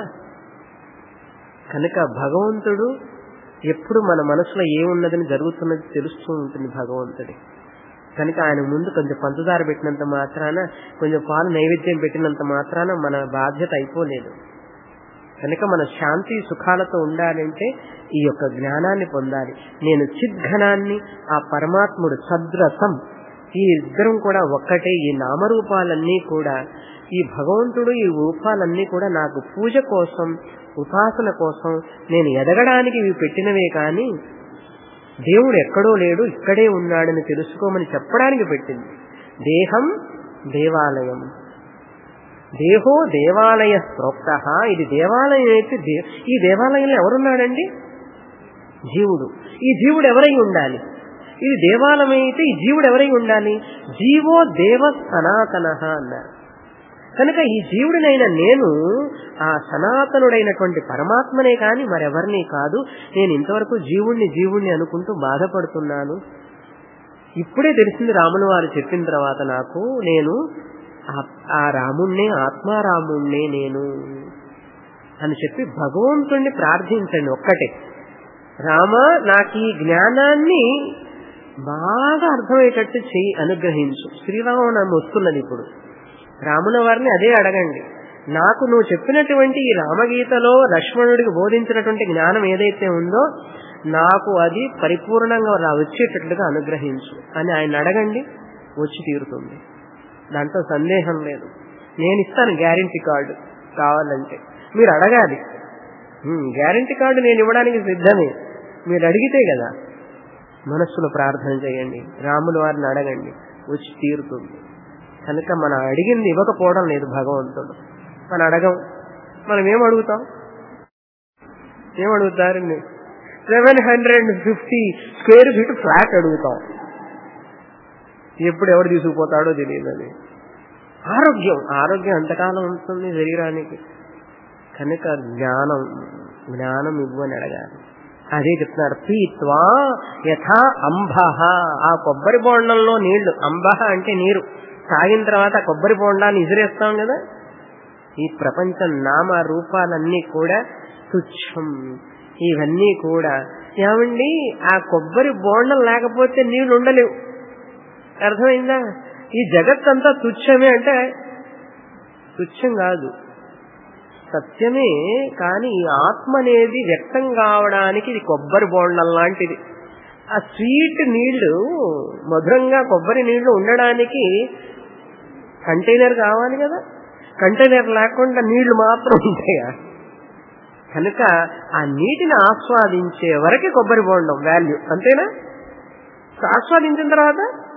కనుక భగవంతుడు ఎప్పుడు మన మనసులో ఏమున్నదని జరుగుతున్నది తెలుస్తూ ఉంటుంది భగవంతుడి కనుక ఆయన ముందు కొంచెం పంచదార పెట్టినంత మాత్రాన కొంచెం పాలు నైవేద్యం పెట్టినంత మాత్రాన మన బాధ్యత అయిపోలేదు కనుక మన శాంతి సుఖాలతో ఉండాలంటే ఈ యొక్క జ్ఞానాన్ని పొందాలి నేను చిద్ఘనాన్ని ఆ పరమాత్ముడు సద్రసం ఈ ఇద్దరం కూడా ఒక్కటే ఈ నామరూపాలన్నీ కూడా ఈ భగవంతుడు ఈ రూపాలన్నీ కూడా నాకు పూజ కోసం ఉపాసన కోసం నేను ఎదగడానికి ఇవి పెట్టినవే కానీ దేవుడు ఎక్కడో లేడు ఇక్కడే ఉన్నాడని తెలుసుకోమని చెప్పడానికి పెట్టింది దేహం దేవాలయం దేహో దేవాలయ ప్రోక్త ఇది దేవాలయం అయితే దే- ఈ దేవాలయంలో ఎవరున్నాడండి జీవుడు ఈ జీవుడు ఎవరై ఉండాలి ఇది దేవాలయం అయితే ఈ జీవుడు ఎవరై ఉండాలి జీవో దేవ సనాతన అన్నారు కనుక ఈ జీవుడినైన నేను ఆ సనాతనుడైనటువంటి పరమాత్మనే కాని మరెవరిని కాదు నేను ఇంతవరకు జీవుణ్ణి జీవుణ్ణి అనుకుంటూ బాధపడుతున్నాను ఇప్పుడే తెలిసింది రాముని వారు చెప్పిన తర్వాత నాకు నేను ఆ- ఆ రాముణ్ణే ఆత్మారాముణ్ణే నేను అని చెప్పి భగవంతుణ్ణి ప్రార్థించండి ఒక్కటే రామ నాకు ఈ జ్ఞానాన్ని బాగా అర్థమయ్యేటట్టు చెయ్యి అనుగ్రహించు శ్రీరామనవమి వస్తున్నది ఇప్పుడు రాముల వారిని అదే అడగండి నాకు నువ్వు చెప్పినటువంటి ఈ రామగీతలో లక్ష్మణుడికి బోధించినటువంటి జ్ఞానం ఏదైతే ఉందో నాకు అది పరిపూర్ణంగా రా- వచ్చేటట్లుగా అనుగ్రహించు అని ఆయన అడగండి వచ్చి తీరుతుంది దాంట్లో సందేహం లేదు నేను ఇస్తాను గ్యారంటీ కార్డు కావాలంటే మీరు అడగాలి గ్యారంటీ కార్డు నేను ఇవ్వడానికి సిద్ధమే మీరు అడిగితే కదా మనస్సులో ప్రార్థన చేయండి రాముల వారిని అడగండి వచ్చి తీరుతుంది కనుక మనం అడిగింది ఇవ్వకపోవడం లేదు భగవంతుడు మనం అడగం మనం ఏం అడుగుతాం ఏం అడుగుతారండి seven hundred fifty square feet flat అడుగుతాం ఎప్పుడు ఎవరు తీసుకుపోతాడో తెలియదని ఆరోగ్యం ఆరోగ్యం ఎంతకాలం ఉంటుంది శరీరానికి కనుక జ్ఞానం జ్ఞానం ఇవ్వని అడగాలి అదే చెప్తున్నారు పీత్వా యథా అంబహ ఆ కొబ్బరి బోండంలో నీళ్లు అంబహ అంటే నీరు తాగిన తర్వాత ఆ కొబ్బరి బోండాన్ని ఇసిరేస్తాం కదా ఈ ప్రపంచం నామ రూపాలన్నీ కూడా తుచ్చం ఇవన్నీ కూడా ఏమండి ఆ కొబ్బరి బోండం లేకపోతే నీళ్లు ఉండలేవు అర్థమైందా ఈ జగత్తంతా తుచ్చమే అంటే తుచ్చం కాదు సత్యమే కానీ ఈ ఆత్మ అనేది వ్యక్తం కావడానికి ఇది కొబ్బరి బోండం లాంటిది ఆ స్వీట్ నీళ్లు మధురంగా కొబ్బరి నీళ్లు ఉండడానికి కంటైనర్ కావాలి కదా కంటైనర్ లేకుండా నీళ్లు మాత్రం ఉంటాయా కనుక ఆ నీటిని ఆస్వాదించే వరకే కొబ్బరి బోండం వాల్యూ అంతేనా ఆస్వాదించిన తర్వాత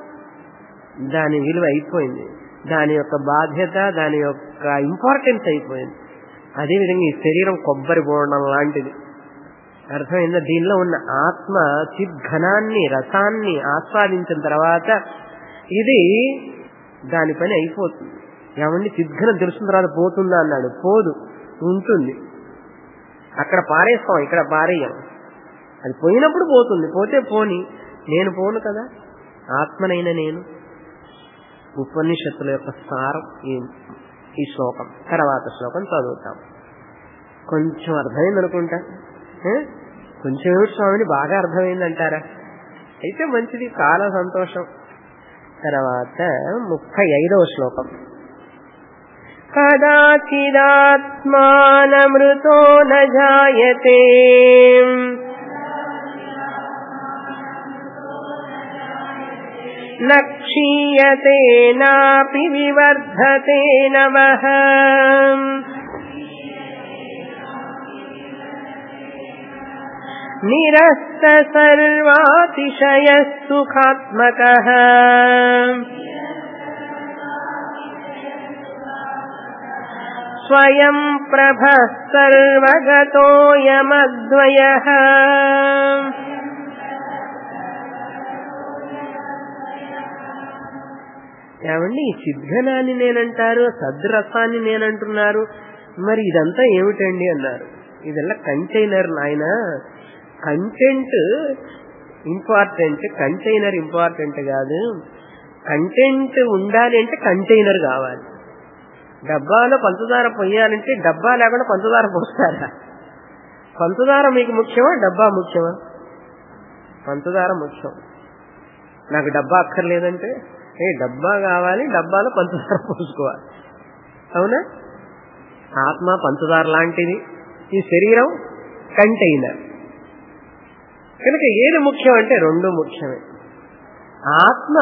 దాని విలువ అయిపోయింది దాని యొక్క బాధ్యత దాని యొక్క ఇంపార్టెన్స్ అయిపోయింది అదేవిధంగా ఈ శరీరం కొబ్బరి బోండం లాంటిది అర్థమైందా దీనిలో ఉన్న ఆత్మ చిద్ఘనాన్ని రసాన్ని ఆస్వాదించిన తర్వాత ఇది దాని పని అయిపోతుంది ఏమండి చిద్ఘనం తెలుసుకున్న తర్వాత పోతుందా అన్నాడు పోదు ఉంటుంది అక్కడ పారేస్తాం ఇక్కడ పారేయం అది పోయినప్పుడు పోతుంది పోతే పోని నేను పోను కదా ఆత్మనైన నేను ఉపనిషత్తుల యొక్క సారం ఈ ఈ శ్లోకం తర్వాత శ్లోకం చదువుతాం కొంచెం అర్థమైంది అనుకుంటా ఏ? కొంచెం ఏమిటి స్వామిని బాగా అర్థమైందంటారా అయితే మంచిది చాలా సంతోషం తర్వాత ముప్పై ఐదవ శ్లోకం కదాచిదాత్మానమృతో న జాయతే न क्षीयते नापि विवर्धते नमः निरस्त सर्वातिशयः सुखात्मकः स्वयं प्रभः सर्वगतोऽयमद्वयः ఏమండి ఈ చిద్ఘనాన్ని నేనంటారు సద్రసాన్ని నేనంటున్నారు మరి ఇదంతా ఏమిటండి అన్నారు ఇదెల్లా కంటైనర్ నాయన కంటెంట్ ఇంపార్టెంట్ కంటైనర్ ఇంపార్టెంట్ కాదు కంటెంట్ ఉండాలి అంటే కంటైనర్ కావాలి డబ్బాలో పంచదార పొయ్యాలంటే డబ్బా లేకుండా పంచదార పోస్తారా పంచదార మీకు ముఖ్యమా డబ్బా ముఖ్యమా పంచదార ముఖ్యం నాకు డబ్బా అక్కర్లేదంటే ఏ డబ్బా కావాలి డబ్బాలో పంచదార పోసుకోవాలి అవునా ఆత్మ పంచదార లాంటిది ఈ శరీరం కంటైనర్ కనుక ఏది ముఖ్యం అంటే రెండు ముఖ్యమే ఆత్మ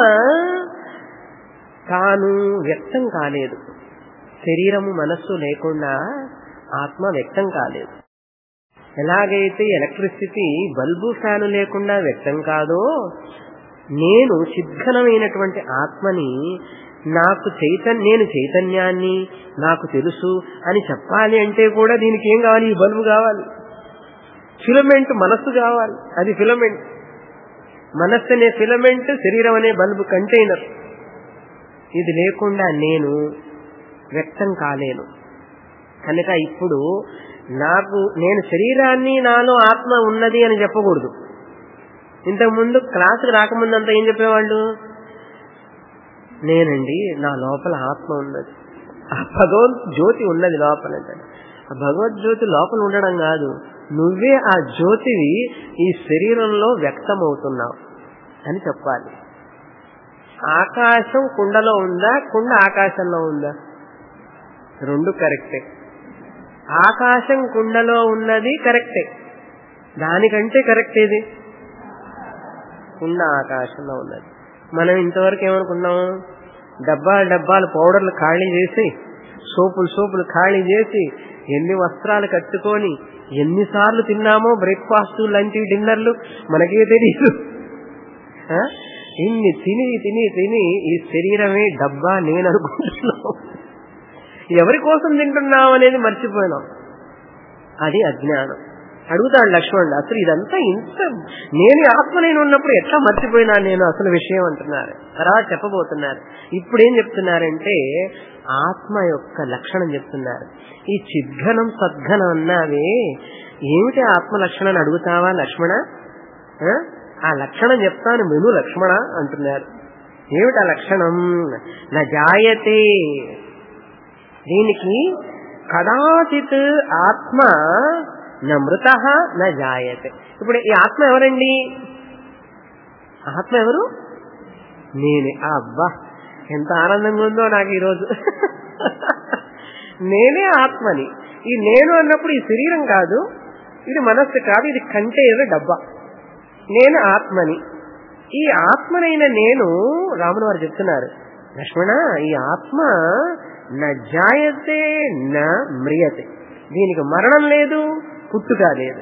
తాను వ్యక్తం కాలేదు శరీరము మనస్సు లేకుండా ఆత్మ వ్యక్తం కాలేదు ఎలాగైతే ఎలక్ట్రిసిటీ బల్బు ఫ్యాను లేకుండా వ్యక్తం కాదో నేను చిద్ఘనమైనటువంటి ఆత్మని నాకు చైతన్య నేను చైతన్యాన్ని నాకు తెలుసు అని చెప్పాలి అంటే కూడా దీనికి ఏం కావాలి ఈ బల్బు కావాలి ఫిలమెంట్ మనస్సు కావాలి అది ఫిలమెంట్ మనస్సు అనే ఫిలమెంట్ శరీరం అనే బల్బు కంటైనర్ ఇది లేకుండా నేను వ్యక్తం కాలేను కనుక ఇప్పుడు నాకు నేను శరీరాన్ని నాలో ఆత్మ ఉన్నది అని చెప్పకూడదు ఇంతకుముందు క్లాసుకు రాకముందంతా ఏం చెప్పేవాళ్ళు నేనండి నా లోపల ఆత్మ ఉన్నది ఆ భగవద్ జ్యోతి ఉన్నది లోపల ఆ భగవద్జ్యోతి లోపల ఉండడం కాదు నువ్వే ఆ జ్యోతివి ఈ శరీరంలో వ్యక్తమవుతున్నావు అని చెప్పాలి ఆకాశం కుండలో ఉందా కుండ ఆకాశంలో ఉందా రెండు కరెక్టే ఆకాశం కుండలో ఉన్నది కరెక్టే దానికంటే కరెక్ట్ ఏది కుండ ఆకాశంలో ఉన్నది మనం ఇంతవరకు ఏమనుకున్నాం డబ్బా డబ్బాలు పౌడర్లు ఖాళీ చేసి సోపులు సోపులు ఖాళీ చేసి ఎన్ని వస్త్రాలు కట్టుకొని ఎన్నిసార్లు తిన్నామో బ్రేక్ఫాస్ట్ లంచ్ డిన్నర్లు మనకే తెలియదు ఆ? ఇన్ని తిని తిని తిని ఈ శరీరమే డబ్బా నేను అనుకుంటున్నాం ఎవరి కోసం తింటున్నాం అనేది మర్చిపోయినాం అది అజ్ఞానం అడుగుతాడు లక్ష్మణుడు అసలు ఇదంతా ఇంత నేను ఆత్మ నేను ఉన్నప్పుడు ఎట్లా మర్చిపోయినా నేను అసలు విషయం అంటున్నారు తర్వాత చెప్పబోతున్నారు ఇప్పుడు ఏం చెప్తున్నారంటే ఆత్మ యొక్క లక్షణం చెప్తున్నారు ఈ చిద్ఘనం సద్ఘనం అన్నావే ఏమిటి ఆత్మ లక్షణాన్ని అడుగుతావా లక్ష్మణ ఆ? ఆ లక్షణం చెప్తాను మెను లక్ష్మణ అంటున్నారు ఏమిటి ఆ లక్షణం నా జాయతే దీనికి కదాచిత్ ఆత్మ నా మృత నా జాయతే ఇప్పుడు ఈ ఆత్మ ఎవరండి ఆత్మ ఎవరు నేనే ఆ అబ్బా ఎంత ఆనందంగా ఉందో నాకు ఈరోజు నేనే ఆత్మని ఈ నేను అన్నప్పుడు ఈ శరీరం కాదు ఇది మనస్సు కాదు ఇది కంటైనర్ డబ్బా నేను ఆత్మని ఈ ఆత్మనైన నేను రాముడు వారు చెప్తున్నారు లక్ష్మణ ఈ ఆత్మ న జాయతే న మ్రియతే దీనికి మరణం లేదు పుట్టుక లేదు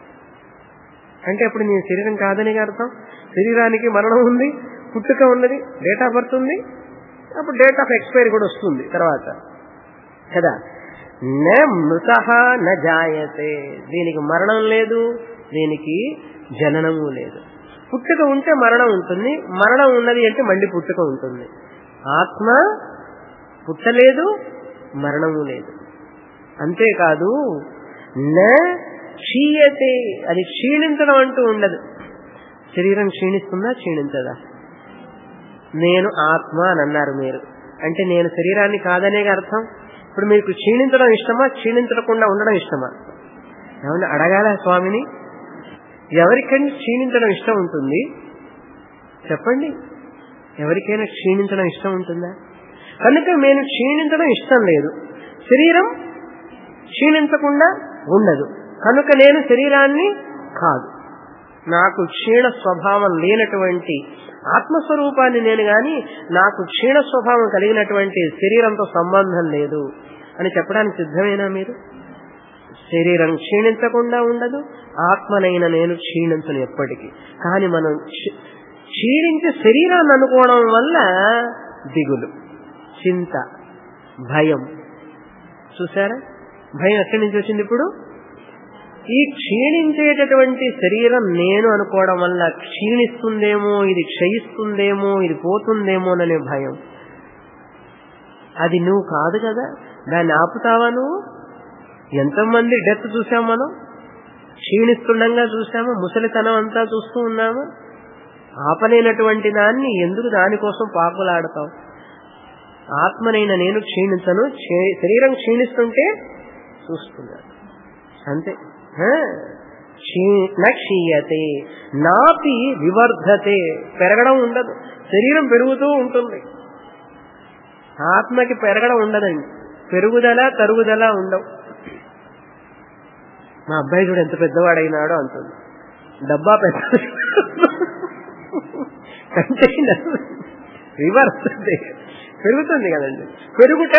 అంటే అప్పుడు నీ శరీరం కాదని అర్థం శరీరానికి మరణం ఉంది పుట్టుక ఉన్నది డేట్ ఆఫ్ బర్త్ ఉంది అప్పుడు డేట్ ఆఫ్ ఎక్స్పైరీ కూడా వస్తుంది తర్వాత కదా న మృత న జాయతే దీనికి మరణం లేదు దీనికి జననము లేదు పుట్టుక ఉంటే మరణం ఉంటుంది మరణం ఉన్నది అంటే మళ్ళీ పుట్టుక ఉంటుంది ఆత్మ పుట్టలేదు మరణము లేదు అంతేకాదు న క్షీయతే అది క్షీణించడం అంటూ ఉండదు శరీరం క్షీణిస్తుందా క్షీణించదా నేను ఆత్మ అని అన్నారు మీరు అంటే నేను శరీరాన్ని కాదనే అర్థం ఇప్పుడు మీకు క్షీణించడం ఇష్టమా క్షీణించకుండా ఉండడం ఇష్టమా ఏమన్నా అడగాల స్వామిని ఎవరికైనా క్షీణించడం ఇష్టం ఉంటుంది చెప్పండి ఎవరికైనా క్షీణించడం ఇష్టం ఉంటుందా కనుక నేను క్షీణించడం ఇష్టం లేదు శరీరం క్షీణించకుండా ఉండదు కనుక నేను శరీరాన్ని కాదు నాకు క్షీణ స్వభావం లేనటువంటి ఆత్మస్వరూపాన్ని నేను గాని నాకు క్షీణ స్వభావం కలిగినటువంటి శరీరంతో సంబంధం లేదు అని చెప్పడానికి సిద్ధమేనా మీరు శరీరం క్షీణించకుండా ఉండదు ఆత్మనైన నేను క్షీణించను ఎప్పటికీ కానీ మనం క్షీ- క్షీణించే శరీరాన్ని అనుకోవడం వల్ల దిగులు చింత భయం చూసారా భయం ఎక్కడి నుంచి వచ్చింది ఇప్పుడు ఈ క్షీణించేటటువంటి శరీరం నేను అనుకోవడం వల్ల క్షీణిస్తుందేమో ఇది క్షయిస్తుందేమో ఇది పోతుందేమోననే భయం అది నువ్వు కాదు కదా దాన్ని ఆపుతావా నువ్వు ఎంతమంది డెత్ చూసాం మనం క్షీణిస్తుండగా చూసాము ముసలితనం అంతా చూస్తూ ఉన్నాము ఆపలేనటువంటి దాన్ని ఎందుకు దానికోసం పాకులాడతావు ఆత్మనైన నేను క్షీణించను క్షీ- శరీరం క్షీణిస్తుంటే చూస్తున్నాను అంతే హ? క్షీ- న క్షీయతే నాపి వివర్ధతే పెరగడం ఉండదు శరీరం పెరుగుతూ ఉంటుంది ఆత్మకి పెరగడం ఉండదండి పెరుగుదల తరుగుదల ఉండవు మా అబ్బాయి చూడు ఎంత పెద్దవాడైనాడో అంటుంది డబ్బా పెద్ద కంటైనర్ రివర్స్ పెరుగుతుంది కదండి పెరుగుట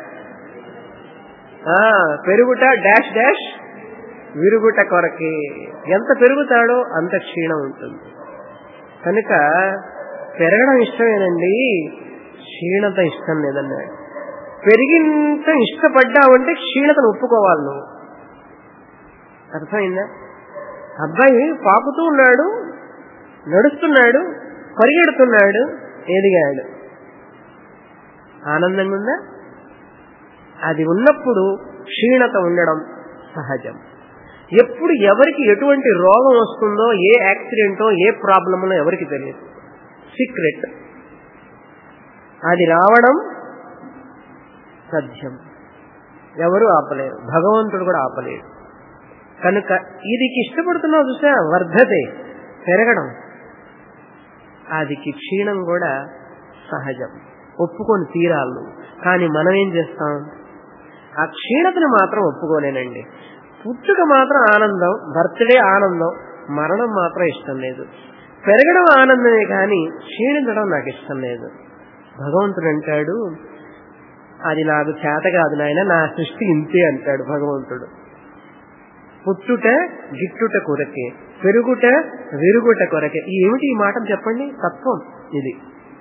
ఆ, పెరుగుట డాష్ డాష్ విరుగుట కొరకే ఎంత పెరుగుతాడో అంత క్షీణం ఉంటుంది కనుక పెరగడం ఇష్టమేనండి క్షీణత ఇష్టం లేదన్నాడు పెరిగింత ఇష్టపడ్డావంటే క్షీణతను ఒప్పుకోవాలి నువ్వు అర్థమైందా అబ్బాయి పాకుతూ ఉన్నాడు నడుస్తున్నాడు పరిగెడుతున్నాడు ఎదిగాడు ఆనందంగా ఉందా అది ఉన్నప్పుడు క్షీణత ఉండడం సహజం ఎప్పుడు ఎవరికి ఎటువంటి రోగం వస్తుందో ఏ యాక్సిడెంటో ఏ ప్రాబ్లమో ఎవరికి తెలియదు సీక్రెట్ అది రావడం సత్యం ఎవరు ఆపలేరు భగవంతుడు కూడా ఆపలేడు కనుక ఇది ఇష్టపడుతున్నావు చూసా వర్ధతే పెరగడం అదికి క్షీణం కూడా సహజం ఒప్పుకొని తీరాలు కానీ మనం ఏం చేస్తాం ఆ క్షీణతను మాత్రం ఒప్పుకోలేనండి పుట్టుక మాత్రం ఆనందం బర్త్డే ఆనందం మరణం మాత్రం ఇష్టం లేదు పెరగడం ఆనందమే కానీ క్షీణించడం నాకు ఇష్టం లేదు భగవంతుడు అంటాడు అది నాకు చేత కాదు నాయన నా సృష్టి ఇంతే అంటాడు భగవంతుడు పుట్టుట గిట్టుట కొరకే పెరుగుట విరుగుట కొరకే ఈ ఏమిటి ఈ మాట చెప్పండి తత్వం ఇది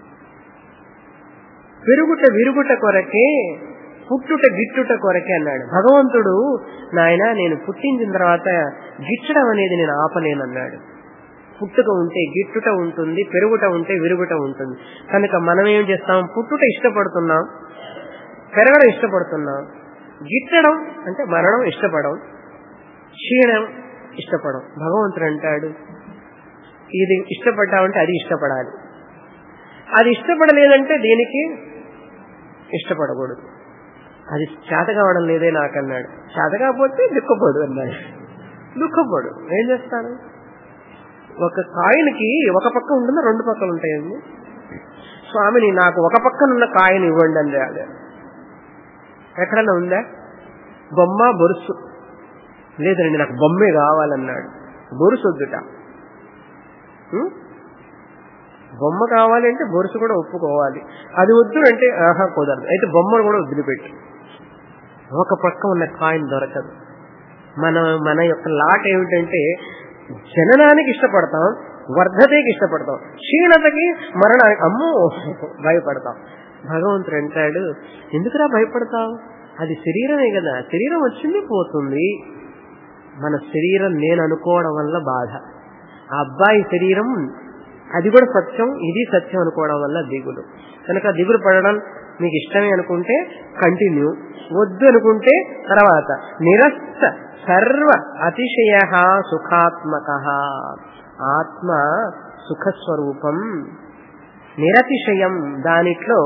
పెరుగుట విరుగుట కొరకే పుట్టుట గిట్టుట కొరకే అన్నాడు భగవంతుడు నాయన నేను పుట్టించిన తర్వాత గిట్టడం అనేది నేను ఆపలేనన్నాడు పుట్టుక ఉంటే గిట్టుట ఉంటుంది పెరుగుట ఉంటే విరుగుట ఉంటుంది కనుక మనం ఏం చేస్తాం పుట్టుట ఇష్టపడుతున్నాం పెరగడం ఇష్టపడుతున్నాం గిట్టడం అంటే మరణం ఇష్టపడం క్షీణం ఇష్టపడం భగవంతుడు అంటాడు ఇది ఇష్టపడ్డామంటే అది ఇష్టపడాలి అది ఇష్టపడలేదంటే దేనికి ఇష్టపడకూడదు అది చేత కావడం లేదే నాకన్నాడు చేత కాకపోతే దుఃఖపడు అన్నాడు దుఃఖపడు ఏం చేస్తాను ఒక కాయిన్కి ఒక పక్క ఉంటుందా రెండు పక్కలు ఉంటాయండి స్వామిని నాకు ఒక పక్కనున్న కాయని ఇవ్వండి అన్నాడు ఎక్కడన్నా ఉందా బొమ్మ బొరుసు లేదండి నాకు బొమ్మే కావాలన్నాడు బొరుసు వద్దుట బొమ్మ కావాలంటే బొరుసు కూడా ఒప్పుకోవాలి అది వద్దు అంటే ఆహా కుదరదు అయితే బొమ్మను కూడా వదిలిపెట్టు ఒక పక్క ఉన్న కాయిన్ దొరకదు మన మన యొక్క లాట్ ఏమిటంటే జననానికి ఇష్టపడతాం వర్ధతకి ఇష్టపడతాం క్షీణతకి మరణానికి అమ్మో భయపడతాం భగవంతుడు అంటాడు ఎందుకురా భయపడతావు అది శరీరమే కదా శరీరం వచ్చింది పోతుంది మన శరీరం నేను అనుకోవడం వల్ల బాధ ఆ అబ్బాయి శరీరం అది కూడా సత్యం ఇది సత్యం అనుకోవడం వల్ల దిగులు కనుక దిగులు పడడం మీకు ఇష్టమే అనుకుంటే కంటిన్యూ వద్దు అనుకుంటే తర్వాత నిరస్త సర్వ అతిశయ సుఖాత్మక ఆత్మ సుఖస్వరూపం నిరతిశయం దానిట్లో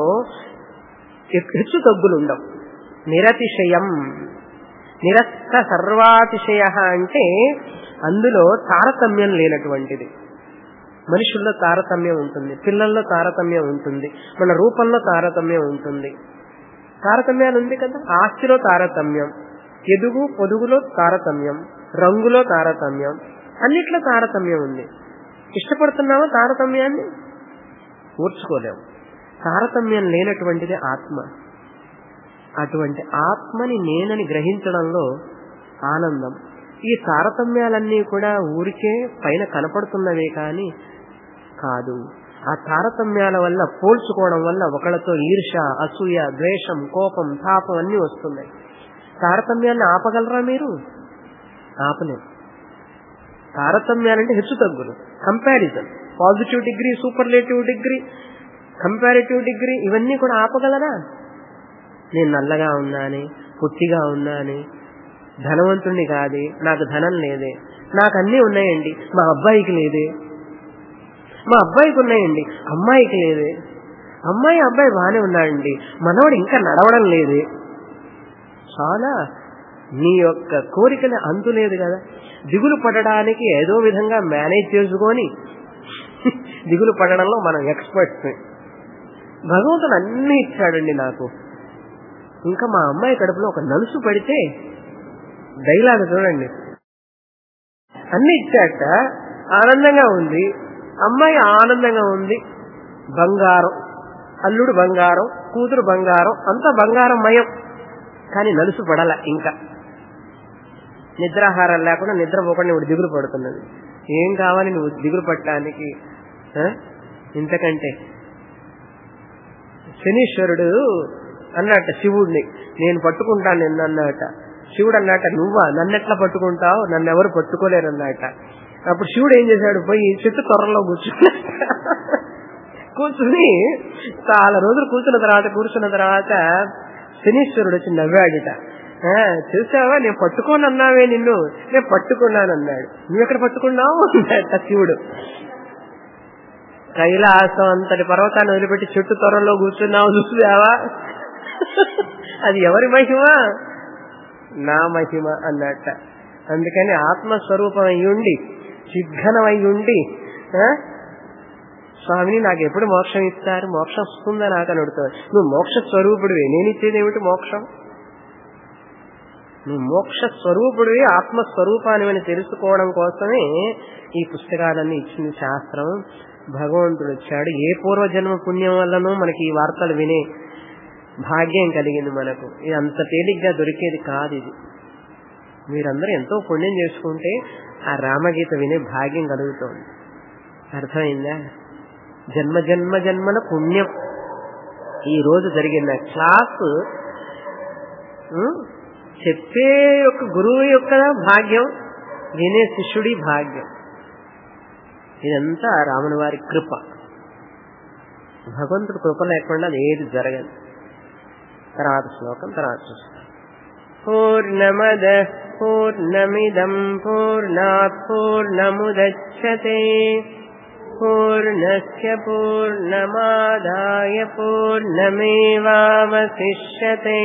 హెచ్చు తగ్గులు ఉండవు నిరతిశయం నిరస్త సర్వాతిశయ అంటే అందులో తారతమ్యం లేనటువంటిది మనుషుల్లో తారతమ్యం ఉంటుంది పిల్లల్లో తారతమ్యం ఉంటుంది మన రూపంలో తారతమ్యం ఉంటుంది తారతమ్యాలు ఉంది కదా ఆస్తిలో తారతమ్యం ఎదుగు పొదుగులో తారతమ్యం రంగులో తారతమ్యం అన్నిట్లో తారతమ్యం ఉంది ఇష్టపడుతున్నావా తారతమ్యాన్ని కూర్చుకోలేము తారతమ్యం లేనటువంటిది ఆత్మ అటువంటి ఆత్మని నేనని గ్రహించడంలో ఆనందం ఈ తారతమ్యాలన్నీ కూడా ఊరికే పైన కనపడుతున్నవే కానీ కాదు ఆ తారతమ్యాల వల్ల పోల్చుకోవడం వల్ల ఒకళ్ళతో ఈర్ష అసూయ ద్వేషం కోపం తాపం అన్ని వస్తున్నాయి తారతమ్యాన్ని ఆపగలరా మీరు ఆపలేరు తారతమ్యాలంటే హెచ్చు తగ్గులు comparison positive degree superlative degree comparative degree ఇవన్నీ కూడా ఆపగలరా నేను నల్లగా ఉన్నాని పొట్టిగా ఉన్నాని ధనవంతుణ్ణి కాదే నాకు ధనం లేదే నాకు అన్నీ ఉన్నాయండి మా అబ్బాయికి లేదే మా అబ్బాయికి ఉన్నాయండి అమ్మాయికి లేదే అమ్మాయి అబ్బాయి బాగానే ఉన్నాడండి మనవాడు ఇంకా నడవడం లేదే చాలా నీ యొక్క కోరికని అంతు లేదు కదా దిగులు పడడానికి ఏదో విధంగా మేనేజ్ చేసుకొని దిగులు పడడంలో మనం ఎక్స్పర్ట్స్ భగవంతుడు అన్ని ఇచ్చాడండి నాకు ఇంకా మా అమ్మాయి కడుపులో ఒక నలుసు పడితే డైలాగ్ చూడండి అన్ని ఇచ్చాట ఆనందంగా ఉంది అమ్మాయి ఆనందంగా ఉంది బంగారం అల్లుడు బంగారం కూతురు బంగారం అంతా బంగారం మయం కానీ నలుసు పడల ఇంకా నిద్రాహారం లేకుండా నిద్రపోకుండా ఇప్పుడు దిగులు పడుతున్నది ఏం కావాలి నువ్వు దిగులు పట్టడానికి ఇంతకంటే శనీశ్వరుడు అన్నట్ట శివుడిని నేను పట్టుకుంటాను నిన్ను అన్నట శివుడు అన్నట నువ్వా నన్నెట్లా పట్టుకుంటావు నన్ను ఎవరు పట్టుకోలేరు అన్నట అప్పుడు శివుడు ఏం చేశాడు పోయి చెట్టు త్వరలో కూర్చుని కూర్చుని చాలా రోజులు కూర్చున్న తర్వాత కూర్చున్న తర్వాత శనీశ్వరుడు వచ్చి నవ్వాడిట ఆ, చూసావా నేను పట్టుకోను అన్నావే నిన్ను నేను పట్టుకున్నాను అన్నాడు నువ్వెక్కడ పట్టుకున్నావు అన్నాడట శివుడు కైలాసం అంతటి పర్వతాన్ని వదిలిపెట్టి చెట్టు త్వరలో కూర్చున్నావు చూసావా అది ఎవరి మహిమ నా మహిమ అన్నట్ట అందుకని ఆత్మస్వరూపం అయి ఉండి చిద్ఘనం అయి ఉండి ఆ, స్వామిని నాకు ఎప్పుడు మోక్షం ఇస్తారు మోక్షం వస్తుందా నాకు అని అడుగుతావు నువ్వు మోక్ష స్వరూపుడివి నేను ఇచ్చేది ఏమిటి మోక్షం నువ్వు మోక్ష స్వరూపుడివి ఆత్మస్వరూపాన్ని అని తెలుసుకోవడం కోసమే ఈ పుస్తకాలన్నీ ఇచ్చింది శాస్త్రం భగవంతుడు వచ్చాడు ఏ పూర్వజన్మ పుణ్యం వల్లనో మనకి ఈ వార్తలు వినే భాగ్యం కలిగింది మనకు ఇది అంత తేలిగ్గా దొరికేది కాదు ఇది మీరందరూ ఎంతో పుణ్యం చేసుకుంటే ఆ రామగీత వినే భాగ్యం కలుగుతోంది అర్థమైందా జన్మ జన్మ జన్మల పుణ్యం ఈ రోజు జరిగిన క్లాస్ ఉం, చెప్పే యొక్క గురువు యొక్క భాగ్యం వినే శిష్యుడి భాగ్యం ఇదంతా రాముని వారి కృప భగవంతుడి కృప లేకుండా అది ఏది జరగదు తర్వాత శ్లోకం తర్వాత చూస్తాం పూర్ణమద పూర్ణమిదం పూర్ణాత్ పూర్ణముదచ్చతే పూర్ణస్య పూర్ణమాదాయ పూర్ణమేవావశిష్యతే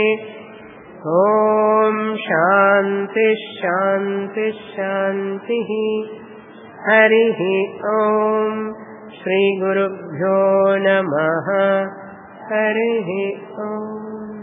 ఓం శాంతి శాంతి శాంతి హరి ఓం శ్రీ గురుభ్యో నమ హరి ఓం